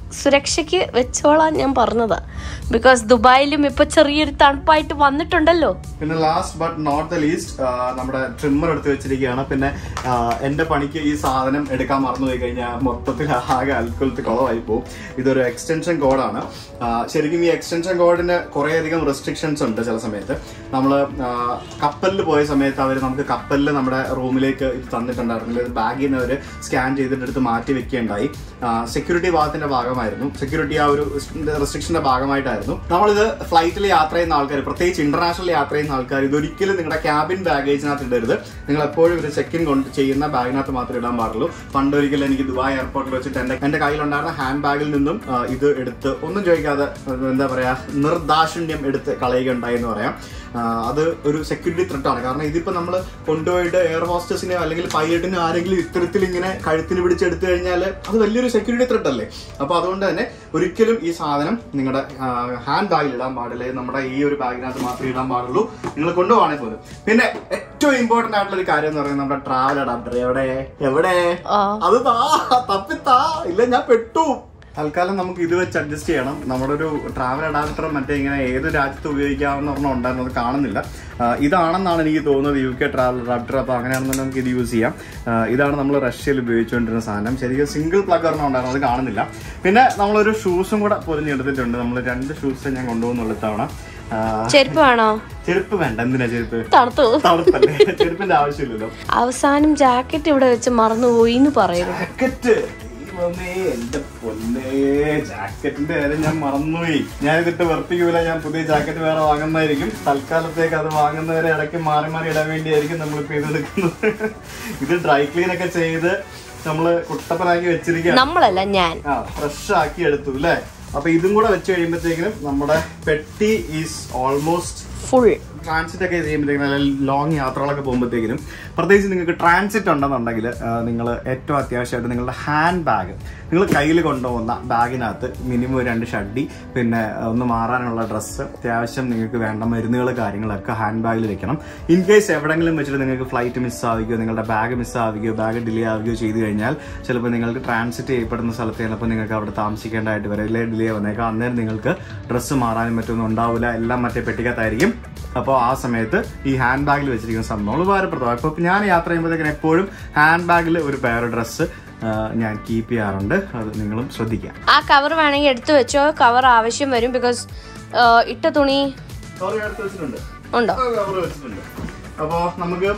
സുരക്ഷയ്ക്ക് വെച്ചോളാൻ ഞാൻ പറഞ്ഞതാ ബിക്കോസ് ദുബായിലും ഇപ്പൊ ചെറിയൊരു തണുപ്പായിട്ട് വന്നിട്ടുണ്ടല്ലോ പിന്നെ last but not the least നമ്മുടെ ട്രിമ്മർ എടുത്ത് വെച്ചിരിക്കുകയാണ് പിന്നെ ആ, എന്റെ പണിക്ക് ഈ സാധനം എടുക്കാൻ മറന്നുപോയി കഴിഞ്ഞാൽ മൊത്തത്തിൽ ആകെ അൽക്കുലത്ത് കുളമായി പോകും ഇതൊരു എക്സ്റ്റൻഷൻ കോഡാണ് ശരിക്കും ഈ എക്സ്റ്റൻഷൻ കോഡിന് കുറേയധികം റെസ്ട്രിക്ഷൻസ് ഉണ്ട് ചില സമയത്ത് നമ്മൾ കപ്പലിൽ പോയ സമയത്ത് അവർ നമുക്ക് കപ്പലിൽ നമ്മുടെ റൂമിലേക്ക് ഇത് തന്നിട്ടുണ്ടായിരുന്നില്ല ഇത് ബാഗിൽ നിന്ന് അവർ സ്കാൻ ചെയ്തിട്ട് എടുത്ത് മാറ്റി വെക്കുകയുണ്ടായി സെക്യൂരിറ്റി ഭാഗത്തിന്റെ ഭാഗമായിരുന്നു സെക്യൂരിറ്റി ആ ഒരു റെസ്ട്രിക്ഷന്റെ ഭാഗമായിട്ടായിരുന്നു നമ്മളിത് ഫ്ലൈറ്റിൽ യാത്ര ചെയ്യുന്ന ആൾക്കാർ പ്രത്യേകിച്ച് ഇന്റർനാഷണൽ യാത്ര ചെയ്യുന്ന ആൾക്കാർ ഇതൊരിക്കലും നിങ്ങളുടെ ക്യാബിൻ ബാഗേജിനകത്ത് ഇടരുത് നിങ്ങൾ എപ്പോഴും ഒരു ചെക്ക് ഇൻ കൊണ്ട് ചെയ്യുന്ന ബാഗിനകത്ത് മാത്രമേ ഇടാൻ പാടുള്ളൂ പണ്ട് ഒരിക്കൽ എനിക്ക് ദുബായ് എയർപോർട്ടിൽ വെച്ചിട്ട് എന്റെ എന്റെ കയ്യിലുണ്ടായിരുന്ന ഹാൻഡ് ബാഗിൽ നിന്നും ആ, ഇത് എടുത്ത് ഒന്നും ചോദിക്കാതെ ആ, എന്താ പറയാ നിർദാക്ഷിണ്യം എടുത്ത് കളയുകയുണ്ടായി എന്ന് പറയാം ആ, അത് ഒരു സെക്യൂരിറ്റി ത്രെട്ടാണ് കാരണം ഇതിപ്പോ നമ്മൾ കൊണ്ടുപോയിട്ട് എയർ ഹോസ്റ്റസിനെയോ അല്ലെങ്കിൽ പൈലറ്റിനോ ആരെങ്കിലും ഇത്തരത്തിൽ ഇങ്ങനെ കഴുത്തിന് പിടിച്ചെടുത്തു കഴിഞ്ഞാൽ അത് വലിയൊരു സെക്യൂരിറ്റി ത്രെട്ട് അല്ലേ അപ്പൊ അതുകൊണ്ട് തന്നെ ഒരിക്കലും ഈ സാധനം നിങ്ങളുടെ ഹാൻഡ് ബാഗിൽ ഇടാൻ പാടില്ല ഇത് നമ്മുടെ ഈ ഒരു ബാഗിനകത്ത് മാത്രമേ ഇടാൻ പാടുള്ളൂ നിങ്ങൾ കൊണ്ടുപോകണേ പോലും പിന്നെ ഏറ്റവും ഇമ്പോർട്ടന്റ് ആയിട്ടുള്ള ഒരു കാര്യം എന്ന് പറയുന്നത് നമ്മുടെ ട്രാവൽ അഡാപ്റ്റർ എവിടെ എവിടെ ആ. അത് താ തപ്പിത്താ ഇല്ല ഞാൻ പെട്ടു തൽക്കാലം നമുക്ക് ഇത് വെച്ച് അഡ്ജസ്റ്റ് ചെയ്യണം നമ്മുടെ ഒരു ട്രാവൽ അഡാപ്റ്റർ മറ്റേ ഇങ്ങനെ ഏത് രാജ്യത്ത് ഉപയോഗിക്കാവുന്ന ഒരെണ്ണം ഉണ്ടായിരുന്നു അത് കാണുന്നില്ല ആ, ഇതാണെന്നാണ് എനിക്ക് തോന്നുന്നത് യു കെ ട്രാവൽ അഡാപ്റ്റർ അപ്പോൾ അങ്ങനെയാണെന്നുണ്ടെങ്കിൽ നമുക്ക് ഇത് യൂസ് ചെയ്യാം ആ, ഇതാണ് നമ്മൾ റഷ്യയിൽ ഉപയോഗിച്ചുകൊണ്ടിരുന്ന സാധനം ശരിക്കും സിംഗിൾ പ്ലഗ് ഒരെണ്ണം ഉണ്ടായിരുന്നു അത് കാണുന്നില്ല പിന്നെ നമ്മളൊരു ഷൂസും കൂടെ പൊതിഞ്ഞെടുത്തിട്ടുണ്ട് നമ്മൾ രണ്ട് ഷൂസ് ഞാൻ കൊണ്ടുപോകുന്നുള്ള തവണ ആ, ചെരുപ്പ് വേണോ ചെരുപ്പ് വേണ്ട എന്തിനാ ചെരുപ്പ് തണുത്തു തണുപ്പല്ലേ ചെരുപ്പിന്റെ ആവശ്യമില്ലല്ലോ അവസാനം ജാക്കറ്റ് ഇവിടെ വെച്ച് മറന്നുപോയി എന്ന് പറയരുത് ജാക്കറ്റ് ദൈവമേ, എന്റെ പൊന്നേ ജാക്കറ്റിന്റെ കാര്യം ഞാൻ മറന്നുപോയി ഞാൻ ഇതിട്ട് വെറുപ്പിക്കൂല ഞാൻ പുതിയ ജാക്കറ്റ് വേറെ വാങ്ങുന്നതായിരിക്കും തൽക്കാലത്തേക്ക് അത് വാങ്ങുന്നവരെ ഇടയ്ക്ക് മാറി മാറി ഇടാൻ വേണ്ടിയായിരിക്കും നമ്മളിപ്പോ ഇതെടുക്കുന്നത് ഇത് ഡ്രൈ ക്ലീൻ ഒക്കെ ചെയ്ത് നമ്മള് കുട്ടപ്പനാക്കി വെച്ചിരിക്കുക നമ്മളല്ല ഞാൻ ആ ഫ്രഷ് ആക്കി എടുത്തു അല്ലേ അപ്പൊ ഇതും കൂടെ വെച്ച് കഴിയുമ്പോഴത്തേക്കിനും നമ്മുടെ പെട്ടി ഈസ് ഓൾമോസ്റ്റ് ഫുൾ ട്രാൻസിറ്റ് ഒക്കെ ചെയ്യുമ്പോഴത്തേക്കും അല്ലെങ്കിൽ ലോങ് യാത്രകളൊക്കെ പോകുമ്പോഴത്തേക്കിനും പ്രത്യേകിച്ച് നിങ്ങൾക്ക് ട്രാൻസിറ്റ് ഉണ്ടെന്നുണ്ടെങ്കിൽ നിങ്ങൾ ഏറ്റവും അത്യാവശ്യമായിട്ട് നിങ്ങളുടെ ഹാൻഡ് ബാഗ് നിങ്ങൾ കയ്യിൽ കൊണ്ടുപോകുന്ന ബാഗിനകത്ത് മിനിമം രണ്ട് ഷഡ്ഡി പിന്നെ ആ, ഒന്ന് മാറാനുള്ള ഡ്രസ്സ് അത്യാവശ്യം നിങ്ങൾക്ക് വേണ്ട മരുന്നുകൾ കാര്യങ്ങളൊക്കെ ഹാൻഡ് ബാഗിൽ വെക്കണം ഇൻ കേസ് എവിടെങ്കിലും വെച്ചിട്ട് നിങ്ങൾക്ക് ഫ്ലൈറ്റ് മിസ്സാവുകയോ നിങ്ങളുടെ ബാഗ് മിസ്സാവുകയോ ബാഗ് ഡിലേ ആവുകയോ ചെയ്തു കഴിഞ്ഞാൽ ചിലപ്പോൾ നിങ്ങൾക്ക് ട്രാൻസിറ്റ് ചെയ്യപ്പെടുന്ന സ്ഥലത്ത് ചിലപ്പോൾ നിങ്ങൾക്ക് അവിടെ താമസിക്കേണ്ടതായിട്ട് വരും അല്ലെങ്കിൽ ഡിലേ വന്നേക്കാം അന്നേരം നിങ്ങൾക്ക് ഡ്രസ്സ് മാറാനും മറ്റൊന്നും ഉണ്ടാവില്ല എല്ലാം മറ്റേ പെട്ടിക്കകത്തായിരിക്കും അപ്പോൾ ആ സമയത്ത് ഈ ഹാൻഡ് ബാഗിൽ വെച്ചിരിക്കുന്ന സംഭവങ്ങൾ ഉപകാരപ്രദമാണ് ഇപ്പോൾ ഞാൻ യാത്ര ചെയ്യുമ്പോഴത്തേക്കും എപ്പോഴും ഹാൻഡ് ബാഗിൽ ഒരു പേർ ഡ്രസ്സ് ഞാൻ കീപ്പ് ചെയ്യാറുണ്ട് അത് നിങ്ങളും ശ്രദ്ധിക്കുക ആ കവർ വേണമെങ്കിൽ എടുത്തു വെച്ചോ കവർ ആവശ്യം വരും ബിക്കോസ് ഇട്ട തുണി സോറി അടുത്ത് വെച്ചിട്ടുണ്ട് ഉണ്ടോ കവർ വെച്ചിട്ടുണ്ട് അപ്പോൾ നമുക്ക്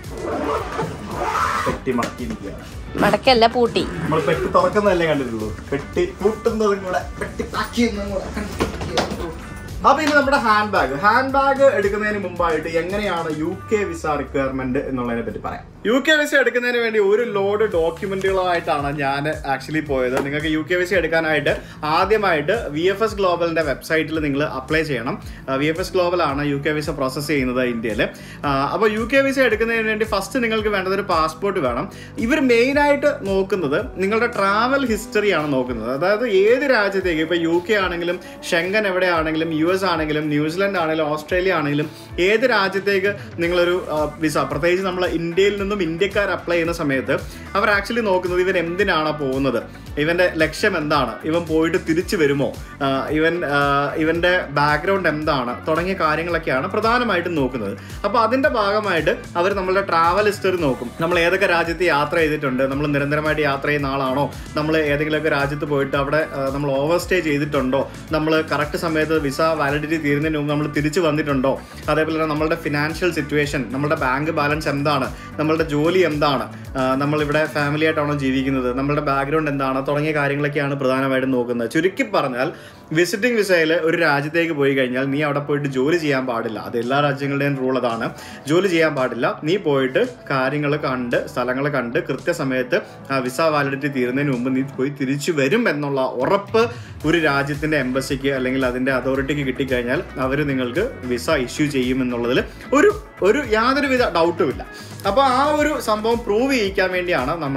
പെട്ടി മടക്കിയിരിക്കുക മടക്കല്ല പൂട്ടി നമ്മൾ പെട്ടി തുറക്കുന്നതല്ലേ കണ്ടിട്ടുള്ളൂ പെട്ടി പൂട്ടുന്നതും കൂടെ പെട്ടി പാക്ക് ചെയ്യുന്നതും കൂടെ കണ്ടിരിക്കുക. അപ്പൊ ഇനി നമ്മുടെ ഹാൻഡ് ബാഗ് ഹാൻഡ് ബാഗ് എടുക്കുന്നതിന് മുമ്പായിട്ട് എങ്ങനെയാണ് യു കെ വിസ റിക്വയർമെന്റ് എന്നുള്ളതിനെ പറ്റി പറയാം യു കെ വിസ എടുക്കുന്നതിന് വേണ്ടി ഒരു ലോഡ് ഡോക്യുമെന്റുകളായിട്ടാണ് ഞാൻ ആക്ച്വലി പോയത് നിങ്ങൾക്ക് യു കെ വിസ എടുക്കാനായിട്ട് ആദ്യമായിട്ട് വി എഫ് എസ് ഗ്ലോബലിന്റെ വെബ്സൈറ്റിൽ നിങ്ങൾ അപ്ലൈ ചെയ്യണം വി എഫ് എസ് ഗ്ലോബൽ ആണ് യു കെ വിസ പ്രോസസ്സ് ചെയ്യുന്നത് ഇന്ത്യയിൽ അപ്പോൾ യു കെ വിസ എടുക്കുന്നതിന് വേണ്ടി ഫസ്റ്റ് നിങ്ങൾക്ക് വേണ്ടത് ഒരു പാസ്പോർട്ട് വേണം ഇവർ മെയിനായിട്ട് നോക്കുന്നത് നിങ്ങളുടെ ട്രാവൽ ഹിസ്റ്ററിയാണ് നോക്കുന്നത് അതായത് ഏത് രാജ്യത്തേക്ക് ഇപ്പോൾ യു കെ ആണെങ്കിലും ഷെങ്കൻ എവിടെയാണെങ്കിലും യു എസ് ആണെങ്കിലും ന്യൂസിലൻഡ് ആണെങ്കിലും ഓസ്ട്രേലിയ ആണെങ്കിലും ഏത് രാജ്യത്തേക്ക് നിങ്ങളൊരു ആ, വിസ പ്രത്യേകിച്ച് നമ്മൾ ഇന്ത്യയിൽ നിന്നും ഇന്ത്യക്കാർ അപ്ലൈ ചെയ്യുന്ന സമയത്ത് അവർ ആക്ച്വലി നോക്കുന്നത് ഇവൻ എന്തിനാണ് പോകുന്നത് ഇവന്റെ ലക്ഷ്യം എന്താണ് ഇവൻ പോയിട്ട് തിരിച്ചു വരുമോ ആ, ഇവൻ ആ, ഇവന്റെ ബാക്ക്ഗ്രൗണ്ട് എന്താണ് തുടങ്ങിയ കാര്യങ്ങളൊക്കെയാണ് പ്രധാനമായിട്ടും നോക്കുന്നത് അപ്പോൾ അതിന്റെ ഭാഗമായിട്ട് അവർ നമ്മളുടെ ട്രാവൽ ഹിസ്റ്ററി നോക്കും നമ്മൾ ഏതൊക്കെ രാജ്യത്ത് യാത്ര ചെയ്തിട്ടുണ്ട് നമ്മൾ നിരന്തരമായിട്ട് യാത്ര ചെയ്യുന്ന ആളാണോ നമ്മൾ ഏതെങ്കിലുമൊക്കെ രാജ്യത്ത് പോയിട്ട് അവിടെ ആ, നമ്മൾ ഓവർ സ്റ്റേ ചെയ്തിട്ടുണ്ടോ നമ്മൾ കറക്റ്റ് സമയത്ത് വിസ വാലിഡിറ്റി തീരുന്നതിന് മുമ്പ് നമ്മൾ തിരിച്ചു വന്നിട്ടുണ്ടോ അതേപോലെ തന്നെ നമ്മളുടെ ഫിനാൻഷ്യൽ സിറ്റുവേഷൻ നമ്മുടെ ബാങ്ക് ബാലൻസ് എന്താണ് നമ്മളുടെ ജോലി എന്താണ് ആ, നമ്മളിവിടെ ഫാമിലി ആയിട്ടാണോ ജീവിക്കുന്നത് നമ്മളുടെ ബാക്ക്ഗ്രൗണ്ട് എന്താണ് തുടങ്ങിയ കാര്യങ്ങളൊക്കെയാണ് പ്രധാനമായിട്ടും നോക്കുന്നത് ചുരുക്കി പറഞ്ഞാൽ വിസിറ്റിംഗ് വിസയിൽ ഒരു രാജ്യത്തേക്ക് പോയി കഴിഞ്ഞാൽ നീ അവിടെ പോയിട്ട് ജോലി ചെയ്യാൻ പാടില്ല അത് എല്ലാ രാജ്യങ്ങളുടെയും റൂൾ അതാണ് ജോലി ചെയ്യാൻ പാടില്ല നീ പോയിട്ട് കാര്യങ്ങൾ കണ്ട് സ്ഥലങ്ങൾ കണ്ട് കൃത്യസമയത്ത് ആ വിസ വാലിഡിറ്റി തീരുന്നതിന് മുമ്പ് നീ പോയി തിരിച്ചു വരും എന്നുള്ള ഉറപ്പ് ഒരു രാജ്യത്തിന്റെ എംബസിക്ക് അല്ലെങ്കിൽ അതിന്റെ അതോറിറ്റിക്ക് കിട്ടിക്കഴിഞ്ഞാൽ അവർ നിങ്ങൾക്ക് വിസ ഇഷ്യൂ ചെയ്യുമെന്നുള്ളതിൽ ഒരു ഒരു യാതൊരുവിധ ഡൗട്ടും ഇല്ല അപ്പോൾ ആ ഒരു സംഭവം പ്രൂവ് ചെയ്യിക്കാൻ വേണ്ടിയാണ് നമ്മൾ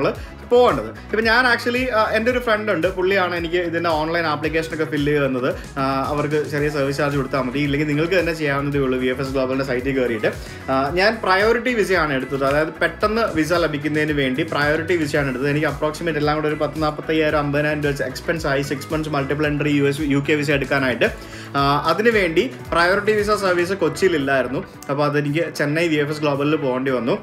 പോകേണ്ടത് ഇപ്പം ഞാൻ ആക്ച്വലി എൻ്റെ ഒരു ഫ്രണ്ട് ഉണ്ട് പുള്ളിയാണ് എനിക്ക് ഇതിൻ്റെ ഓൺലൈൻ ആപ്ലിക്കേഷൻ ഒക്കെ ഫില്ല് ചെയ്ത് തന്നത് ആ, അവർക്ക് ചെറിയ സർവീസ് ചാർജ് കൊടുത്താൽ മതി ഇല്ലെങ്കിൽ നിങ്ങൾക്ക് തന്നെ ചെയ്യാവുന്നതേ ഉള്ളൂ വി എഫ് എസ് ഗ്ലോബലിൻ്റെ സൈറ്റിൽ കയറിയിട്ട് ആ, ഞാൻ പ്രയോറിറ്റി വിസയാണ് എടുത്തത് അതായത് പെട്ടെന്ന് വിസ ലഭിക്കുന്നതിന് വേണ്ടി പ്രയോറിറ്റി വിസയാണ് എടുത്തത് എനിക്ക് അപ്രോക്സിമേറ്റ് എല്ലാം കൂടെ ഒരു പത്ത് നാൽപ്പത്തയ്യായിരം അമ്പതിനായിരം രൂപ എക്സ്പെൻസ് ആയി six months multiple entry U S U K visa എടുക്കാനായിട്ട് ആ, അതിനുവേണ്ടി പ്രയോറിറ്റി വിസ സർവീസ് കൊച്ചിയിലില്ലായിരുന്നു അപ്പോൾ അതെനിക്ക് ചെന്നൈ വി എഫ് എസ് ഗ്ലോബലിൽ പോകേണ്ടി വന്നു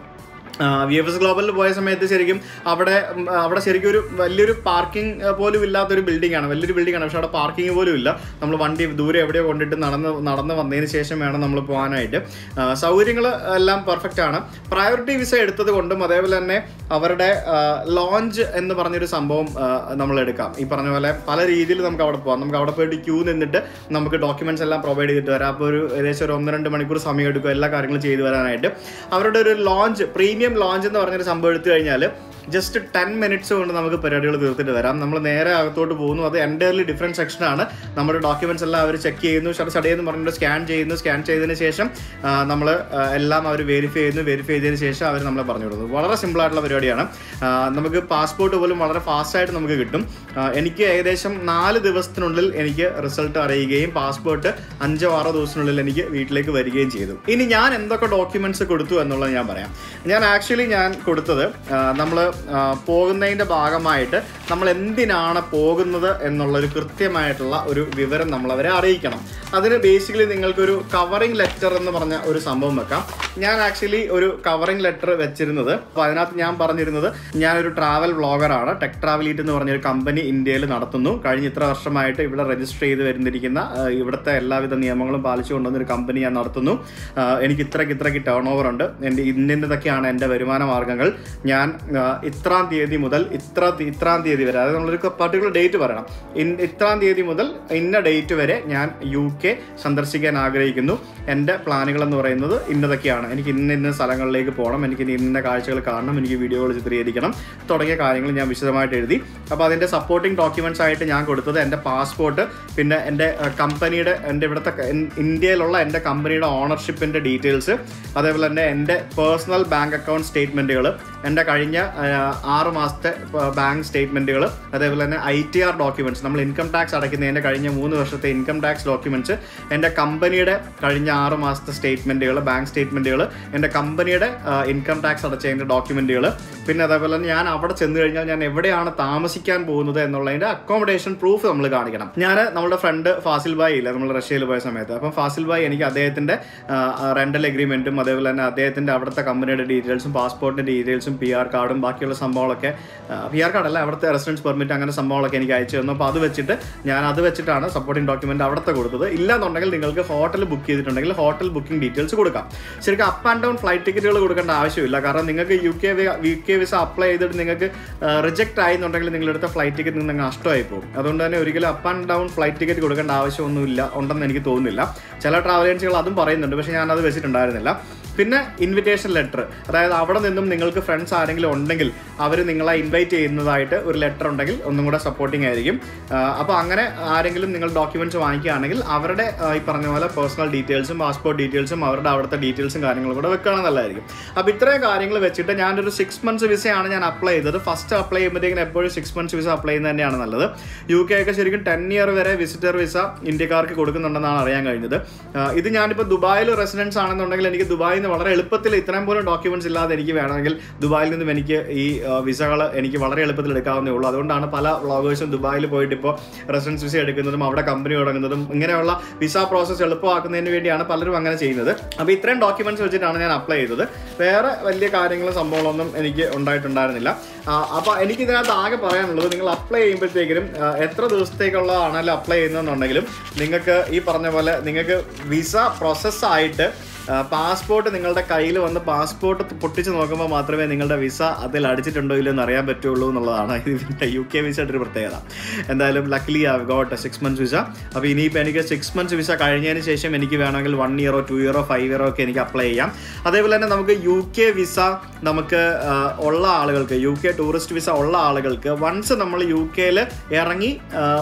വി എഫ് എസ് ഗ്ലോബലിൽ പോയ സമയത്ത് ശരിക്കും അവിടെ ഉം, അവിടെ ശരിക്കും ഒരു വലിയൊരു പാർക്കിംഗ് പോലും ഇല്ലാത്തൊരു ബിൽഡിംഗ് ആണ് വലിയൊരു ബിൽഡിംഗ് ആണ് പക്ഷെ അവിടെ പാർക്കിംഗ് പോലും ഇല്ല നമ്മൾ വണ്ടി ദൂരെ എവിടെയോ കൊണ്ടിട്ട് നടന്ന് നടന്ന് വന്നതിന് ശേഷം വേണം നമ്മൾ പോകാനായിട്ട് സൗകര്യങ്ങൾ എല്ലാം പെർഫെക്റ്റ് ആണ് പ്രയോറിറ്റി വിസ എടുത്തത് കൊണ്ടും അതേപോലെ തന്നെ അവരുടെ ലോഞ്ച് എന്ന് പറഞ്ഞൊരു സംഭവം ആ, നമ്മൾ എടുക്കാം ഈ പറഞ്ഞ പോലെ പല രീതിയിൽ നമുക്ക് അവിടെ പോകാം നമുക്ക് അവിടെ പോയിട്ട് ക്യൂ നിന്നിട്ട് നമുക്ക് ഡോക്യുമെന്റ്സ് എല്ലാം പ്രൊവൈഡ് ചെയ്തിട്ട് വരാം അപ്പോൾ ഒരു ഏകദേശം ഒരു ഒന്ന് രണ്ട് മണിക്കൂർ സമയം എടുക്കും എല്ലാ കാര്യങ്ങളും ചെയ്തു വരാനായിട്ട് അവരുടെ ഒരു ലോഞ്ച് പ്രീമിയം ലോഞ്ച് എന്ന് പറഞ്ഞൊരു സംഭവം എടുത്തു കഴിഞ്ഞാൽ ജസ്റ്റ് ടെൻ മിനിറ്റ്സ് കൊണ്ട് നമുക്ക് പരിപാടികൾ തീർത്തിട്ട് വരാം നമ്മൾ നേരെ അകത്തോട്ട് പോകുന്നു അത് എൻ്റയർലി ഡിഫറെൻറ്റ് സെക്ഷനാണ് നമ്മുടെ ഡോക്യുമെന്റ്സ് എല്ലാം അവർ ചെക്ക് ചെയ്യുന്നു ഷട് ഷടയെന്ന് പറഞ്ഞിട്ട് സ്കാൻ ചെയ്യുന്നു സ്കാൻ ചെയ്തതിന് ശേഷം നമ്മൾ എല്ലാം അവർ വെരിഫൈ ചെയ്യുന്നു വെരിഫൈ ചെയ്തതിന് ശേഷം അവർ നമ്മളെ പറഞ്ഞു കൊടുക്കുന്നു വളരെ സിമ്പിൾ ആയിട്ടുള്ള പരിപാടിയാണ് ആ, നമുക്ക് പാസ്പോർട്ട് പോലും വളരെ ഫാസ്റ്റ് ആയിട്ട് നമുക്ക് കിട്ടും ആ, എനിക്ക് ഏകദേശം നാല് ദിവസത്തിനുള്ളിൽ എനിക്ക് റിസൾട്ട് അറിയുകയും പാസ്പോർട്ട് അഞ്ചോ ആറോ ദിവസത്തിനുള്ളിൽ എനിക്ക് വീട്ടിലേക്ക് വരികയും ചെയ്തു ഇനി ഞാൻ എന്തൊക്കെ ഡോക്യുമെന്റ്സ് കൊടുത്തു എന്നുള്ളത് ഞാൻ പറയാം ഞാൻ ആക്ച്വലി ഞാൻ കൊടുത്തത് നമ്മൾ പോകുന്നതിൻ്റെ ഭാഗമായിട്ട് നമ്മൾ എന്തിനാണ് പോകുന്നത് എന്നുള്ളൊരു കൃത്യമായിട്ടുള്ള ഒരു വിവരം നമ്മൾ അവരെ അറിയിക്കണം അതിന് ബേസിക്കലി നിങ്ങൾക്കൊരു കവറിംഗ് ലെറ്റർ എന്ന് പറഞ്ഞ ഒരു സംഭവം വെക്കാം ഞാൻ ആക്ച്വലി ഒരു കവറിംഗ് ലെറ്റർ വെച്ചിരുന്നത് അപ്പോൾ അതിനകത്ത് ഞാൻ പറഞ്ഞിരുന്നത് ഞാനൊരു ട്രാവൽ വ്ളോഗറാണ് ടെക് ട്രാവലീറ്റ് എന്ന് പറഞ്ഞൊരു കമ്പനി ഇന്ത്യയിൽ നടത്തുന്നു കഴിഞ്ഞ ഇത്ര വർഷമായിട്ട് ഇവിടെ രജിസ്റ്റർ ചെയ്ത് വരുന്നിരിക്കുന്ന ആ, ഇവിടുത്തെ എല്ലാവിധ നിയമങ്ങളും പാലിച്ചു കൊണ്ടുവന്ന ഒരു കമ്പനി ഞാൻ നടത്തുന്നു ആ, എനിക്ക് ഇത്രയ്ക്ക് ഇത്രയ്ക്ക് ടേൺ ഓവർ ഉണ്ട് എൻ്റെ ഇന്നിൻ്റെതൊക്കെയാണ് എൻ്റെ വരുമാന മാർഗ്ഗങ്ങൾ ഞാൻ ആ, ഇത്രാം തീയതി മുതൽ ഇത്ര തി- ഇത്രാം തീയതി വരെ അതായത് നമ്മളൊരു പർട്ടിക്കുലർ ഡേറ്റ് പറയണം ഇൻ- ഇത്രാം തീയതി മുതൽ ഇന്ന ഡേറ്റ് വരെ ഞാൻ യു കെ സന്ദർശിക്കാൻ ആഗ്രഹിക്കുന്നു എൻ്റെ പ്ലാനുകൾ എന്ന് പറയുന്നത് ഇന്നതൊക്കെയാണ് എനിക്ക് ഇന്ന ഇന്ന സ്ഥലങ്ങളിലേക്ക് പോകണം എനിക്ക് ഇന്ന ഇന്ന കാഴ്ചകൾ കാണണം എനിക്ക് വീഡിയോകൾ ചിത്രീകരിക്കണം തുടങ്ങിയ കാര്യങ്ങൾ ഞാൻ വിശദമായിട്ട് എഴുതി അപ്പോൾ അതിൻ്റെ സപ്പോർട്ടിംഗ് ഡോക്യുമെൻറ്റ്സ് ആയിട്ട് ഞാൻ കൊടുത്തത് എൻ്റെ പാസ്പോർട്ട് പിന്നെ എൻ്റെ കമ്പനിയുടെ എൻ്റെ ഇവിടുത്തെ ക- ഇൻ- ഇന്ത്യയിലുള്ള എൻ്റെ കമ്പനിയുടെ ഓണർഷിപ്പിൻ്റെ ഡീറ്റെയിൽസ് അതേപോലെ തന്നെ എൻ്റെ പേഴ്സണൽ ബാങ്ക് അക്കൗണ്ട് സ്റ്റേറ്റ്മെൻറ്റുകൾ എൻ്റെ കഴിഞ്ഞ ആ, ആറ് മാസത്തെ ബാങ്ക് സ്റ്റേറ്റ്മെൻറ്റുകൾ അതേപോലെ തന്നെ ഐ ടി ആർ ഡോക്യുമെൻറ്റ്സ് നമ്മൾ ഇൻകം ടാക്സ് അടയ്ക്കുന്നതിൻ്റെ കഴിഞ്ഞ മൂന്ന് വർഷത്തെ ഇൻകം ടാക്സ് ഡോക്യുമെൻറ്റ്സ് എൻ്റെ കമ്പനിയുടെ കഴിഞ്ഞ ആറ് മാസത്തെ സ്റ്റേറ്റ്മെൻറ്റുകൾ ബാങ്ക് സ്റ്റേറ്റ്മെൻറ്റുകൾ എൻ്റെ കമ്പനിയുടെ ഇൻകം ടാക്സ് അടച്ചതിൻ്റെ ഡോക്യുമെൻറ്റുകൾ പിന്നെ അതേപോലെ തന്നെ ഞാൻ അവിടെ ചെന്ന് കഴിഞ്ഞാൽ ഞാൻ എവിടെയാണ് താമസിക്കാൻ പോകുന്നത് എന്നുള്ളതിൻ്റെ അക്കോമഡേഷൻ പ്രൂഫ് നമ്മൾ കാണിക്കണം ഞാൻ നമ്മുടെ ഫ്രണ്ട് ഫാസിൽ ബായി ഇല്ല നമ്മൾ റഷ്യയിൽ പോയ സമയത്ത് അപ്പം ഫാസിൽ ബായി എനിക്ക് അദ്ദേഹത്തിൻ്റെ റെൻ്റൽ എഗ്രിമെൻറ്റും അതേപോലെ തന്നെ അദ്ദേഹത്തിൻ്റെ അവിടുത്തെ കമ്പനിയുടെ ഡീറ്റെയിൽസും പാസ്പോർട്ടിൻ്റെ ഡീറ്റെയിൽസും പി ആർ കാർഡും ബാക്കിയുള്ള സംഭവങ്ങളൊക്കെ പി ആർ കാർഡല്ല അവിടുത്തെ റെസിഡൻസ് പെർമിറ്റ് അങ്ങനെ സംഭവങ്ങളൊക്കെ എനിക്ക് അയച്ചു തന്നു അപ്പോൾ അത് വെച്ചിട്ട് ഞാൻ അത് വെച്ചിട്ടാണ് സപ്പോർട്ടിംഗ് ഡോക്യുമെന്റ് അവിടുത്തെ കൊടുത്തത് ഇല്ലാന്നുണ്ടെങ്കിൽ നിങ്ങൾക്ക് ഹോട്ടൽ ബുക്ക് ചെയ്തിട്ടുണ്ടെങ്കിൽ ഹോട്ടൽ ബുക്കിംഗ് ഡീറ്റെയിൽസ് കൊടുക്കാം ശരിക്കും അപ്പ് ആൻഡ് ഡൗൺ ഫ്ലൈറ്റ് ടിക്കറ്റുകൾ കൊടുക്കേണ്ട ആവശ്യമില്ല കാരണം നിങ്ങൾക്ക് U K U K visa apply ചെയ്തിട്ട് നിങ്ങൾക്ക് റിജക്ട് ആയെന്നുണ്ടെങ്കിൽ നിങ്ങളെടുത്ത ഫ്ലൈറ്റ് ടിക്കറ്റ് നിങ്ങൾ നഷ്ടമായി പോകും അതുകൊണ്ട് തന്നെ ഒരിക്കലും up and down flight ticket കൊടുക്കേണ്ട ആവശ്യമൊന്നുമില്ല ഉണ്ടെന്ന് എനിക്ക് തോന്നുന്നില്ല ചില ട്രാവൽ ഏജൻസികൾ അതും പറയുന്നുണ്ട് പക്ഷേ ഞാൻ അത് വെച്ചിട്ടുണ്ടായിരുന്നില്ല പിന്നെ ഇൻവിറ്റേഷൻ ലെറ്റർ അതായത് അവിടെ നിന്നും നിങ്ങൾക്ക് ഫ്രണ്ട്സ് ആരെങ്കിലും ഉണ്ടെങ്കിൽ അവർ നിങ്ങളെ ഇൻവൈറ്റ് ചെയ്യുന്നതായിട്ട് ഒരു ലെറ്റർ ഉണ്ടെങ്കിൽ ഒന്നും കൂടെ സപ്പോർട്ടിംഗ് ആയിരിക്കും അപ്പോൾ അങ്ങനെ ആരെങ്കിലും നിങ്ങൾ ഡോക്യുമെന്റ്സ് വാങ്ങിക്കുകയാണെങ്കിൽ അവരുടെ ആ, ഈ പറഞ്ഞ പോലെ പേഴ്സണൽ ഡീറ്റെയിൽസും പാസ്പോർട്ട് ഡീറ്റെയിൽസും അവരുടെ അവിടുത്തെ ഡീറ്റെയിൽസും കാര്യങ്ങളും കൂടെ വെക്കുകയാണെങ്കിൽ നല്ലതായിരിക്കും അപ്പോൾ ഇത്രയും കാര്യങ്ങൾ വെച്ചിട്ട് ഞാനൊരു സിക്സ് മന്ത്സ് വിസയാണ് ഞാൻ അപ്ലൈ ചെയ്തത് ഫസ്റ്റ് അപ്ലൈ ചെയ്യുമ്പോഴത്തേക്കും എപ്പോഴും സിക്സ് മന്ത്സ് വിസ അപ്ലൈ ചെയ്യുന്നത് തന്നെയാണ് നല്ലത് യു കെ ഒക്കെ ശരിക്കും ടെൻ ഇയർ വരെ വിസിറ്റർ വിസ ഇന്ത്യക്കാർക്ക് കൊടുക്കുന്നുണ്ടെന്നാണ് അറിയാൻ കഴിഞ്ഞത് ആ, ഇത് ഞാനിപ്പോൾ ദുബായിൽ റെസിഡൻസ് ആണെന്നുണ്ടെങ്കിൽ എനിക്ക് ദുബായിൽ നിന്ന് വളരെ എളുപ്പത്തിൽ ഇത്രയും പോലും ഡോക്യുമെന്റ്സ് ഇല്ലാതെ എനിക്ക് വേണമെങ്കിൽ ദുബായിൽ നിന്നും എനിക്ക് ഈ വിസകൾ എനിക്ക് വളരെ എളുപ്പത്തിൽ എടുക്കാവുന്നേ ഉള്ളൂ അതുകൊണ്ടാണ് പല വ്ളോഗേഴ്സും ദുബായിൽ പോയിട്ട് ഇപ്പോൾ റെസിഡൻസ് വിസ എടുക്കുന്നതും അവിടെ കമ്പനി തുടങ്ങുന്നതും ഇങ്ങനെയുള്ള വിസ പ്രോസസ്സ് എളുപ്പമാക്കുന്നതിന് വേണ്ടിയാണ് പലരും അങ്ങനെ ചെയ്യുന്നത് അപ്പോൾ ഇത്രയും ഡോക്യുമെന്റ്സ് വെച്ചിട്ടാണ് ഞാൻ അപ്ലൈ ചെയ്തത് വേറെ വലിയ കാര്യങ്ങളും സംഭവങ്ങളൊന്നും എനിക്ക് ഉണ്ടായിട്ടുണ്ടായിരുന്നില്ല അപ്പോൾ എനിക്ക് ഇതിനകത്ത് ആകെ പറയാനുള്ളത് നിങ്ങൾ അപ്ലൈ ചെയ്യുമ്പോഴത്തേക്കിനും ആ, എത്ര ദിവസത്തേക്കുള്ളതാണല്ലോ അപ്ലൈ ചെയ്യുന്നതെന്നുണ്ടെങ്കിലും നിങ്ങൾക്ക് ഈ പറഞ്ഞ പോലെ നിങ്ങൾക്ക് വിസ പ്രോസസ്സായിട്ട് പാസ്പോർട്ട് നിങ്ങളുടെ കയ്യിൽ വന്ന് പാസ്പോർട്ട് പൊട്ടിച്ച് നോക്കുമ്പോൾ മാത്രമേ നിങ്ങളുടെ വിസ അതിൽ അടിച്ചിട്ടുണ്ടോ ഇല്ലയോ എന്ന് അറിയാൻ പറ്റുള്ളൂ എന്നുള്ളതാണ് ഇതിൻ്റെ യു കെ വിസയുടെ ഒരു പ്രത്യേകത എന്തായാലും luckily I got six months visa അപ്പോൾ ഇനിയിപ്പോൾ എനിക്ക് സിക്സ് മന്ത്സ് വിസ കഴിഞ്ഞതിന് ശേഷം എനിക്ക് വേണമെങ്കിൽ വൺ ഇയറോ ടു ഇയറോ ഫൈവ് ഇയറോ ഒക്കെ എനിക്ക് അപ്ലൈ ചെയ്യാം അതേപോലെ തന്നെ നമുക്ക് യു കെ വിസ നമുക്ക് ആ, ഉള്ള ആളുകൾക്ക് യു കെ ടൂറിസ്റ്റ് വിസ ഉള്ള ആളുകൾക്ക് വൺസ് നമ്മൾ യു കെയിൽ ഇറങ്ങി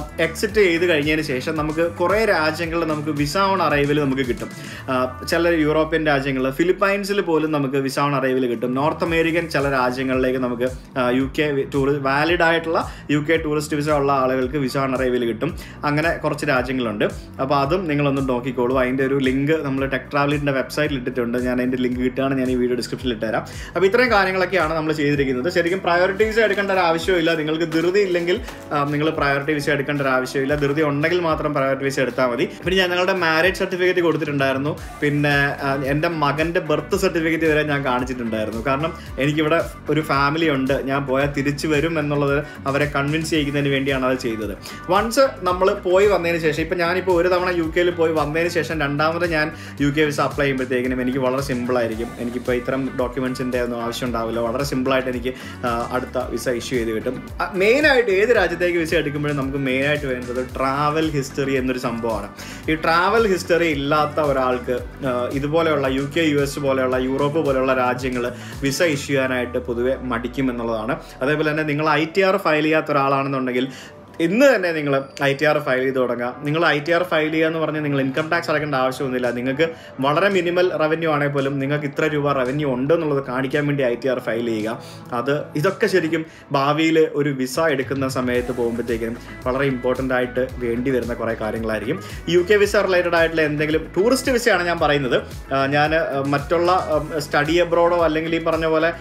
എക്സിറ്റ് ചെയ്ത് കഴിഞ്ഞതിന് ശേഷം നമുക്ക് കുറേ രാജ്യങ്ങളിൽ നമുക്ക് വിസ ഓൺ അറൈവൽ നമുക്ക് കിട്ടും ആ, ചില യു യൂറോപ്യൻ രാജ്യങ്ങൾ ഫിലിപ്പൈൻസിൽ പോലും നമുക്ക് വിസ ഓൺ അറൈവൽ കിട്ടും നോർത്ത് അമേരിക്കൻ ചില രാജ്യങ്ങളിലേക്ക് നമുക്ക് യു കെ ടൂറി വാലിഡ് ആയിട്ടുള്ള യു കെ ടൂറിസ്റ്റ് വിസ ഉള്ള ആളുകൾക്ക് വിസ ഓൺ അറൈവൽ കിട്ടും അങ്ങനെ കുറച്ച് രാജ്യങ്ങളുണ്ട് അപ്പോൾ അതും നിങ്ങളൊന്ന് നോക്കിക്കോളൂ അതിൻ്റെ ഒരു ലിങ്ക് നമ്മൾ ടെക് ട്രാവലിൻ്റെ വെബ്സൈറ്റിൽ ഇട്ടിട്ടുണ്ട് ഞാൻ അതിൻ്റെ ലിങ്ക് കിട്ടുകയാണ് ഞാൻ ഈ വീഡിയോ ഡിസ്ക്രിപ്ഷനിൽ ഇട്ടുതരാം അപ്പോൾ ഇത്രയും കാര്യങ്ങളൊക്കെയാണ് നമ്മൾ ചെയ്തിരിക്കുന്നത് ശരിക്കും പ്രയോറിറ്റി വിസ എടുക്കേണ്ട ഒരു ആവശ്യമില്ല നിങ്ങൾക്ക് ധൃതി ഇല്ലെങ്കിൽ നിങ്ങൾ പ്രയോറിറ്റി വിസ എടുക്കേണ്ട ഒരു ആവശ്യമില്ല ധൃതി ഉണ്ടെങ്കിൽ മാത്രം പ്രയോറിറ്റി വിസ എടുത്താൽ മതി പിന്നെ ഞാൻ ഞങ്ങളുടെ മാരേജ് സർട്ടിഫിക്കറ്റ് കൊടുത്തിട്ടുണ്ടായിരുന്നു പിന്നെ ആ, എൻ്റെ മകൻ്റെ ബർത്ത് സർട്ടിഫിക്കറ്റ് വരെ ഞാൻ കാണിച്ചിട്ടുണ്ടായിരുന്നു കാരണം എനിക്കിവിടെ ഒരു ഫാമിലി ഉണ്ട് ഞാൻ പോയാൽ തിരിച്ചു വരും എന്നുള്ളത് അവരെ കൺവിൻസ് ചെയ്യിക്കുന്നതിന് വേണ്ടിയാണ് അത് ചെയ്തത് വൺസ് നമ്മൾ പോയി വന്നതിന് ശേഷം ഇപ്പം ഞാനിപ്പോൾ ഒരു തവണ യു കെയിൽ പോയി വന്നതിന് ശേഷം രണ്ടാമത് ഞാൻ യു കെ വിസ അപ്ലൈ ചെയ്യുമ്പോഴത്തേക്കിനും എനിക്ക് വളരെ സിമ്പിളായിരിക്കും എനിക്കിപ്പോൾ ഇത്തരം ഡോക്യുമെൻസിൻ്റെ ഒന്നും ആവശ്യം ഉണ്ടാവില്ല വളരെ സിമ്പിളായിട്ട് എനിക്ക് ആ, അടുത്ത വിസ ഇഷ്യൂ ചെയ്ത് കിട്ടും മെയിനായിട്ട് ഏത് രാജ്യത്തേക്ക് വിസ എടുക്കുമ്പോഴും നമുക്ക് മെയിനായിട്ട് വേണ്ടത് ട്രാവൽ ഹിസ്റ്ററി എന്നൊരു സംഭവമാണ് ഈ ട്രാവൽ ഹിസ്റ്ററി ഇല്ലാത്ത ഒരാൾക്ക് ആ, ഇതുപോലെയുള്ള യു കെ യു എസ് പോലെയുള്ള യൂറോപ്പ് പോലെയുള്ള രാജ്യങ്ങൾ വിസ ഇഷ്യൂ ചെയ്യാനായിട്ട് പൊതുവെ മടിക്കും എന്നുള്ളതാണ് അതേപോലെ തന്നെ നിങ്ങൾ ഐ ടി ആർ ഫയൽ ചെയ്യാത്ത ഒരാളാണെന്നുണ്ടെങ്കിൽ ഇന്ന് തന്നെ നിങ്ങൾ ഐ ടി ആർ ഫയൽ ചെയ്ത് തുടങ്ങുക നിങ്ങൾ ഐ ടി ആർ ഫയൽ ചെയ്യുക എന്ന് പറഞ്ഞാൽ നിങ്ങൾ ഇൻകം ടാക്സ് അടക്കേണ്ട ആവശ്യമൊന്നുമില്ല നിങ്ങൾക്ക് വളരെ മിനിമൽ റവന്യൂ ആണെങ്കിൽ പോലും നിങ്ങൾക്ക് ഇത്ര രൂപ റവന്യൂ ഉണ്ട് എന്നുള്ളത് കാണിക്കാൻ വേണ്ടി ഐ ടി ആർ ഫയൽ ചെയ്യുക അത് ഇതൊക്കെ ശരിക്കും ഭാവിയിൽ ഒരു വിസ എടുക്കുന്ന സമയത്ത് പോകുമ്പോഴത്തേക്കും വളരെ ഇമ്പോർട്ടൻ്റ് ആയിട്ട് വേണ്ടി വരുന്ന കുറേ കാര്യങ്ങളായിരിക്കും യു കെ വിസ റിലേറ്റഡ് ആയിട്ടുള്ള എന്തെങ്കിലും ടൂറിസ്റ്റ് വിസയാണ് ഞാൻ പറയുന്നത് ഞാൻ മറ്റുള്ള സ്റ്റഡി അബ്രോഡോ അല്ലെങ്കിൽ ഈ പറഞ്ഞ പോലെ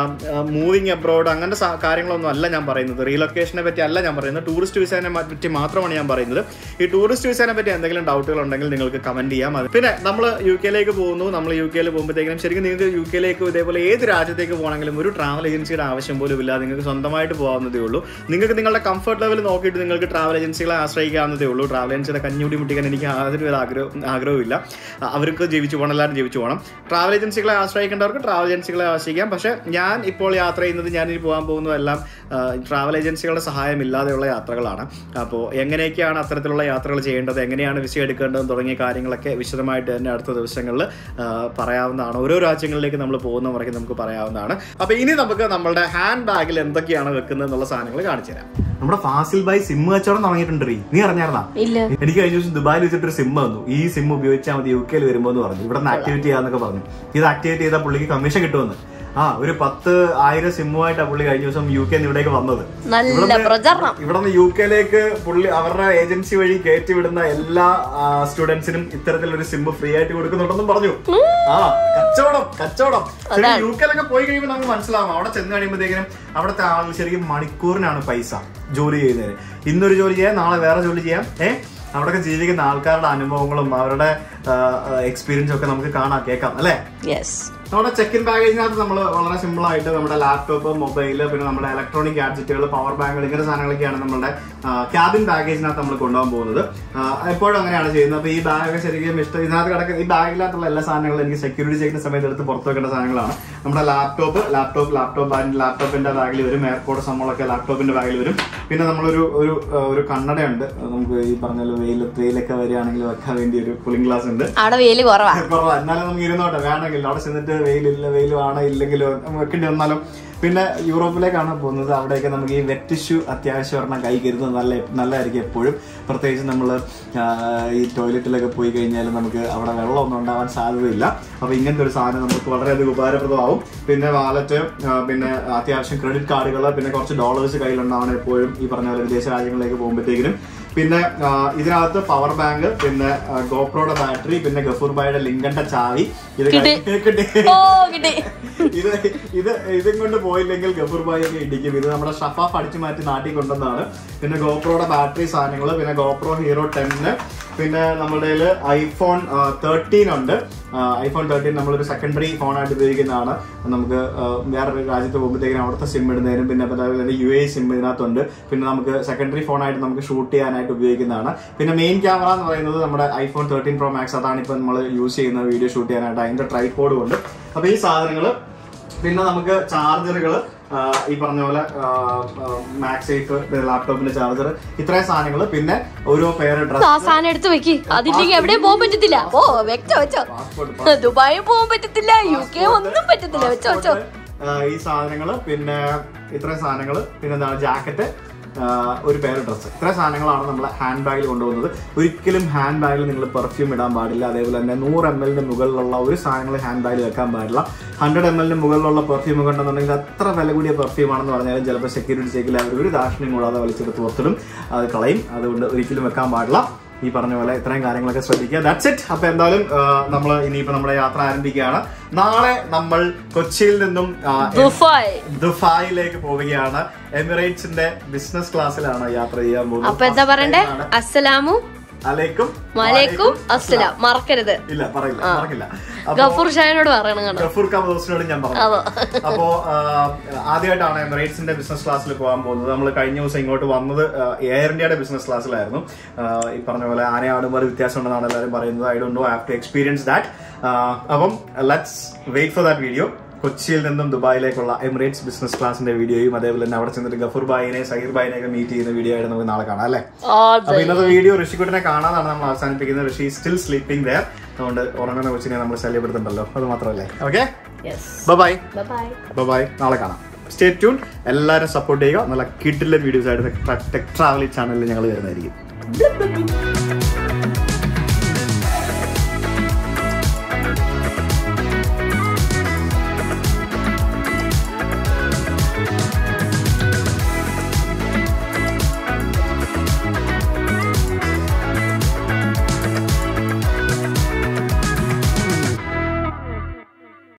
മൂവിങ് അബ്രോഡ് അങ്ങനത്തെ സാ- കാര്യങ്ങളൊന്നും അല്ല ഞാൻ പറയുന്നത് റീലൊക്കേഷനെ പറ്റി അല്ല ഞാൻ പറയുന്നത് ടൂറിസ്റ്റ് വിസേനെ പറ്റി മാത്രമാണ് ഞാൻ പറയുന്നത് ഈ ടൂറിസ്റ്റ് വിസേനെ പറ്റി എന്തെങ്കിലും ഡൗട്ടുകൾ ഉണ്ടെങ്കിൽ നിങ്ങൾക്ക് കമന്റ് ചെയ്യാം അത് പിന്നെ നമ്മൾ യു കെയിലേക്ക് പോകുന്നു നമ്മൾ യു കെയിൽ പോകുമ്പോഴത്തേക്കും ശരിക്കും നിങ്ങൾക്ക് യു കെയിലേക്ക് ഇതേപോലെ ഏത് രാജ്യത്തേക്ക് പോകണമെങ്കിലും ഒരു ട്രാവൽ ഏജൻസിയുടെ ആവശ്യം പോലും ഇല്ല നിങ്ങൾക്ക് സ്വന്തമായിട്ട് പോകാവുന്നതേ ഉള്ളൂ നിങ്ങൾക്ക് നിങ്ങളുടെ കംഫർട്ട് ലെവൽ നോക്കിയിട്ട് നിങ്ങൾക്ക് ട്രാവൽ ഏജൻസികളെ ആശ്രയിക്കാവുന്നതേ ഉള്ളൂ ട്രാവൽ ഏജൻസിയുടെ കഞ്ഞുടി മുട്ടിക്കാൻ എനിക്ക് യാതൊരു വിധ ആഗ്രഹം ആഗ്രഹമില്ല അവർക്ക് ജീവിച്ചു പോകണം എല്ലാവരും ജീവിച്ചു പോകണം ട്രാവൽ ഏജൻസികളെ ആശ്രയിക്കേണ്ടവർക്ക് ട്രാവൽ ഏജൻസികളെ ആശ്രയിക്കാം പക്ഷേ ഞാൻ ഇപ്പോൾ യാത്ര ചെയ്യുന്നത് ഞാൻ ഇനി പോകാൻ പോകുന്നതെല്ലാം ട്രാവൽ ഏജൻസികളുടെ സഹായം ഇല്ലാതെയുള്ള യാത്രകളാണ് അപ്പോൾ എങ്ങനെയൊക്കെയാണ് അത്തരത്തിലുള്ള യാത്രകൾ ചെയ്യേണ്ടത് എങ്ങനെയാണ് വിസ എടുക്കേണ്ടത് തുടങ്ങിയ കാര്യങ്ങളൊക്കെ വിശദമായിട്ട് തന്നെ അടുത്ത ദിവസങ്ങളിൽ ആ, പറയാവുന്നതാണ് ഓരോ രാജ്യങ്ങളിലേക്ക് നമ്മൾ പോകുന്ന മുറയ്ക്ക് നമുക്ക് പറയാവുന്നതാണ് അപ്പോൾ ഇനി നമുക്ക് നമ്മുടെ ഹാൻഡ് ബാഗിൽ എന്തൊക്കെയാണ് വെക്കുന്നത് എന്നുള്ള സാധനങ്ങൾ കാണിച്ചു തരാം നമ്മുടെ ഫാസിൽ ബൈ സിം കച്ചവടം തുടങ്ങിയിട്ടുണ്ട് നീ അറിഞ്ഞായിരുന്നാ ഇല്ല എനിക്ക് കഴിഞ്ഞ ദിവസം ദുബായിൽ വെച്ചിട്ട് ഒരു സിം വന്നു ഈ സിം ഉപയോഗിച്ചാൽ മതി യു കെയിൽ വരുമ്പോൾ എന്ന് പറഞ്ഞു ഇവിടെ നിന്ന് ആക്ടിവേറ്റ് ചെയ്യാന്നൊക്കെ പറഞ്ഞു ഇത് ആക്ടിവേറ്റ് ചെയ്താൽ പുള്ളിക്ക് കമ്മീഷൻ കിട്ടുമെന്ന് ആ ഒരു പത്ത് ആയിരം സിമ്മുമായിട്ടാണ് പുള്ളി കഴിഞ്ഞ ദിവസം യു കെ ഇവിടേക്ക് വന്നത് നല്ല പ്രചരണം ഇവിടെ നിന്ന് യു കെയിലേക്ക് പുള്ളി അവരുടെ ഏജൻസി വഴി കയറ്റി വിടുന്ന എല്ലാ സ്റ്റുഡൻസിനും ഇത്തരത്തിലൊരു സിം ഫ്രീ ആയിട്ട് കൊടുക്കുന്നുണ്ടെന്നും പറഞ്ഞു ആ കച്ചവടം കച്ചവടം ശരി യു കെയിലൊക്കെ പോയി കഴിയുമ്പോൾ നമുക്ക് മനസ്സിലാവും അവിടെ ചെന്ന് കഴിയുമ്പോഴത്തേക്കിനും അവിടുത്തെ ആളുകൾ ശരിക്കും മണിക്കൂറിനാണ് പൈസ ജോലി ചെയ്യുന്നതിന് ഇന്നൊരു ജോലി ചെയ്യാം നാളെ വേറെ ജോലി ചെയ്യാം ഏഹ് അവിടെയൊക്കെ ജീവിക്കുന്ന ആൾക്കാരുടെ അനുഭവങ്ങളും അവരുടെ എക്സ്പീരിയൻസും ഒക്കെ നമുക്ക് കാണാം കേൾക്കാം അല്ലേ യെസ് നമ്മുടെ ചെക്ക് ഇൻ ബാഗേജിനകത്ത് നമ്മൾ വളരെ സിമ്പിൾ ആയിട്ട് നമ്മുടെ ലാപ്ടോപ്പ് മൊബൈൽ പിന്നെ നമ്മുടെ ഇലക്ട്രോണിക് ഗാഡ്ജറ്റുകൾ പവർ ബാങ്കുകൾ ഇങ്ങനെ സാധനങ്ങളൊക്കെയാണ് നമ്മുടെ ക്യാബിൻ ബാഗേജിനകത്ത് നമ്മൾ കൊണ്ടുപോകാൻ പോകുന്നത് ആ, എപ്പോഴും അങ്ങനെയാണ് ചെയ്യുന്നത് അപ്പോൾ ഈ ബാഗ് ശരിക്കും ഇഷ്ടം ഇതിനകത്ത് കിടക്കുന്ന ഈ ബാഗിനകത്തുള്ള എല്ലാ സാധനങ്ങളും എനിക്ക് സെക്യൂരിറ്റി ചെയ്യുന്ന സമയത്ത് എടുത്ത് പുറത്ത് വെക്കേണ്ട സാധനങ്ങളാണ് നമ്മുടെ ലാപ്ടോപ്പ് ലാപ്ടോപ്പ് ലാപ്ടോപ്പ് ലാപ്ടോപ്പിന്റെ ബാഗിൽ വരും എയർപോർട്ട് സംഭവങ്ങളൊക്കെ ലാപ്ടോപ്പിന്റെ ബാഗിൽ വരും പിന്നെ നമ്മളൊരു ഒരു ആ, ഒരു കണ്ണടയുണ്ട് നമുക്ക് ഈ പറഞ്ഞ പോലെ വെയിൽ വെയിലൊക്കെ വരികയാണെങ്കിൽ വെക്കാൻ വേണ്ടി ഒരു കൂളിംഗ് ഗ്ലാസ് ഉണ്ട് അവിടെ വേല് കുറവാ കുറവാ എന്നാലും നമുക്ക് ഇരുന്നോട്ടെ വേണമെങ്കിൽ അവിടെ ചെന്നിട്ട് വെയിലില്ല വെയിൽ വേണം ഇല്ലെങ്കിലോ വെക്കേണ്ടി വന്നാലും പിന്നെ യൂറോപ്പിലേക്കാണ് പോകുന്നത് അവിടെയൊക്കെ നമുക്ക് ഈ വെറ്റ് ടിഷ്യൂ അത്യാവശ്യം ഒരെണ്ണം കൈ കരുതുന്നത് നല്ല നല്ലതായിരിക്കും എപ്പോഴും പ്രത്യേകിച്ച് നമ്മൾ ഈ ടോയ്ലറ്റിലൊക്കെ പോയി കഴിഞ്ഞാൽ നമുക്ക് അവിടെ വെള്ളമൊന്നും ഉണ്ടാവാൻ സാധ്യതയില്ല അപ്പോൾ ഇങ്ങനത്തെ ഒരു സാധനം നമുക്ക് വളരെയധികം ഉപകാരപ്രദമാവും പിന്നെ വാലറ്റ് പിന്നെ അത്യാവശ്യം ക്രെഡിറ്റ് കാർഡുകൾ പിന്നെ കുറച്ച് ഡോളേഴ്സ് കയ്യിലുണ്ടാവണം എപ്പോഴും ഈ പറഞ്ഞ പോലെ വിദേശ രാജ്യങ്ങളിലേക്ക് പോകുമ്പോഴത്തേക്കിനും പിന്നെ ആ, ഇതിനകത്ത് പവർ ബാങ്ക് പിന്നെ ആ, ഗോപ്രോയുടെ ബാറ്ററി പിന്നെ ഗഫൂർ ബായുടെ ലിങ്കന്റെ ചാവി ഇത് കിട്ടി. കിട്ടി ഓ കിട്ടി ഇത് ഇത് ഇതും കൊണ്ട് പോയില്ലെങ്കിൽ ഗഫൂർ ബായി ഒക്കെ ഇടിക്കും ഇത് നമ്മുടെ ഷഫാഫ് അടിച്ചു മാറ്റി നാട്ടിൽ കൊണ്ടുവന്നതാണ് പിന്നെ ഗോപ്രോയുടെ ബാറ്ററി സാധനങ്ങൾ പിന്നെ ഗോപ്രോ ഹീറോ ടെന്ന് പിന്നെ നമ്മുടെ കയ്യില് ഐഫോൺ തേർട്ടീൻ ഉണ്ട് ഐഫോൺ തേർട്ടീൻ നമ്മളൊരു സെക്കൻഡറി ഫോണായിട്ട് ഉപയോഗിക്കുന്നതാണ് നമുക്ക് ആ, വേറൊരു രാജ്യത്ത് പോകുമ്പോഴത്തേക്കും അവിടുത്തെ സിം ഇടുന്നതിനും പിന്നെ അതുപോലെ തന്നെ യു എ സിം ഇതിനകത്തുണ്ട് പിന്നെ നമുക്ക് സെക്കൻഡറി ഫോണായിട്ട് നമുക്ക് ഷൂട്ട് ചെയ്യാനായിട്ട് ഉപയോഗിക്കുന്നതാണ് പിന്നെ മെയിൻ ക്യാമറ എന്ന് പറയുന്നത് നമ്മുടെ ഐഫോൺ തേർട്ടീൻ പ്രോ മാക്സ് അതാണ് ഇപ്പം നമ്മൾ യൂസ് ചെയ്യുന്ന വീഡിയോ ഷൂട്ട് ചെയ്യാനായിട്ട് അതിന്റെ ട്രൈപോഡ് കൊണ്ട് അപ്പോൾ ഈ സാധനങ്ങൾ പിന്നെ നമുക്ക് ചാർജറുകൾ ഈ പറഞ്ഞ പോലെ മാക്സ് സേഫ് ലാപ്ടോപ്പിന്റെ ചാർജർ ഇത്രയും സാധനങ്ങൾ പിന്നെ ഓരോ പേര് ഡ്രസ് ആ സാധനം എടുത്ത് വെക്ക് അതില്ലെങ്കിൽ എവിടെയും പോകാൻ പറ്റത്തില്ല ഓ വെച്ചോ വെച്ചോ പാസ്പോർട്ട് ദുബായിൽ പോകാൻ പറ്റത്തില്ല യു കെ ഒന്നും പറ്റത്തില്ല വെച്ചോ വെച്ചോ ഈ സാധനങ്ങള് പിന്നെ ഇത്രയും സാധനങ്ങള് പിന്നെ എന്താണ് ജാക്കറ്റ് ആ, ഒരു പേര് ഡ്രസ്സ് ഇത്ര സാധനങ്ങളാണ് നമ്മൾ ഹാൻഡ് ബാഗിൽ കൊണ്ടുപോകുന്നത് ഒരിക്കലും ഹാൻഡ് ബാഗിൽ നിങ്ങൾ പെർഫ്യൂം ഇടാൻ പാടില്ല അതേപോലെ തന്നെ നൂറ് എം എല്ലിന്റെ മുകളിലുള്ള ഒരു സാധനങ്ങൾ ഹാൻഡ് ബാഗിൽ വെക്കാൻ പാടില്ല ഹൺഡ്രഡ് എം എല്ലിന് മുകളിലുള്ള പെർഫ്യൂം കണ്ടെന്നുണ്ടെങ്കിൽ അത്ര വില കൂടിയ പെർഫ്യൂം ആണെന്ന് പറഞ്ഞാലും ചിലപ്പോൾ സെക്യൂരിറ്റി ചെക്കിൽ അവർ ഒരു ദാക്ഷിണ്യം കൂടാതെ വലിച്ചെടുത്ത് പുറത്തിടും അത് കളയും അതുകൊണ്ട് ഒരിക്കലും വെക്കാൻ പാടില്ല ഈ പറഞ്ഞ പോലെ ഇത്രയും കാര്യങ്ങളൊക്കെ ശ്രദ്ധിക്കുക ദാറ്റ്സ് ഇറ്റ് അപ്പൊ എന്തായാലും നമ്മൾ ഇനിയിപ്പോ നമ്മുടെ യാത്ര ആരംഭിക്കുകയാണ് നാളെ നമ്മൾ കൊച്ചിയിൽ നിന്നും ആ, ദുബായ് ദുബായിലേക്ക് പോവുകയാണ് എമിറേറ്റ്സിന്റെ ബിസിനസ് ക്ലാസ്സിലാണ് യാത്ര ചെയ്യാൻ പോകുന്നത് അപ്പൊ എന്താ പറയണ്ടേ അസ്സലാമു അലൈക്കും വലൈക്കും അസ്സലാം മറക്കരുത് ഇല്ല പറയില്ല മറക്കില്ല അപ്പൊ ഗഫൂർ ഷാഹിനോട് പറയണം കേട്ടോ ഗഫൂർ കമദോസിനോട് ഞാൻ പറഞ്ഞു അതോ അപ്പോ ആ, ആദ്യമായിട്ടാണ് എമിറേറ്റ്സിന്റെ ബിസിനസ് ക്ലാസ്സിൽ പോകാൻ പോകുന്നത് നമ്മൾ കഴിഞ്ഞ ദിവസം ഇങ്ങോട്ട് വന്നത് ആ, എയർ ഇന്ത്യയുടെ ബിസിനസ് ക്ലാസ്സിലായിരുന്നു ആ, ഈ പറഞ്ഞ പോലെ ആനയാടുമ്പോൾ ഒരു വ്യത്യാസം ഉണ്ടെന്നാണ് എല്ലാവരും പറയുന്നത് I don't know have to experience that അപ്പം let's wait for that video കൊച്ചിയിൽ നിന്നും ദുബായിലേക്കുള്ള എമിറേറ്റ്സ് ബിസിനസ് ക്ലാസിന്റെ വീഡിയോയും അതേപോലെ തന്നെ അവിടെ ചെന്നിട്ട് ഗഫൂർ ബായിനെ സഹീർ ബായിനെ ഒക്കെ മീറ്റ് ചെയ്യുന്ന വീഡിയോ ആയിട്ട് നമുക്ക് നാളെ കാണാം അല്ലേ അപ്പൊ ഇന്നത്തെ വീഡിയോ ഋഷിക്കുട്ടിനെ കാണാതാണ് നമ്മൾ അവസാനിപ്പിക്കുന്നത് ഋഷി സ്റ്റിൽ സ്ലീപ്പിംഗ് ദയർ അതുകൊണ്ട് ഉറങ്ങുന്ന കൊച്ചിനെ നമ്മൾ ശല്യപ്പെടുത്തുന്നുണ്ടല്ലോ അത് മാത്രമല്ലേ okay yes bye bye bye നാളെ കാണാം സ്റ്റേ ട്യൂൺ എല്ലാവരും സപ്പോർട്ട് ചെയ്യുക നല്ല കിഡിലെ വീഡിയോസ് ആയിട്ട് ടെക് ട്രാവലി ചാനലിൽ ഞങ്ങൾ വരുന്നതായിരിക്കും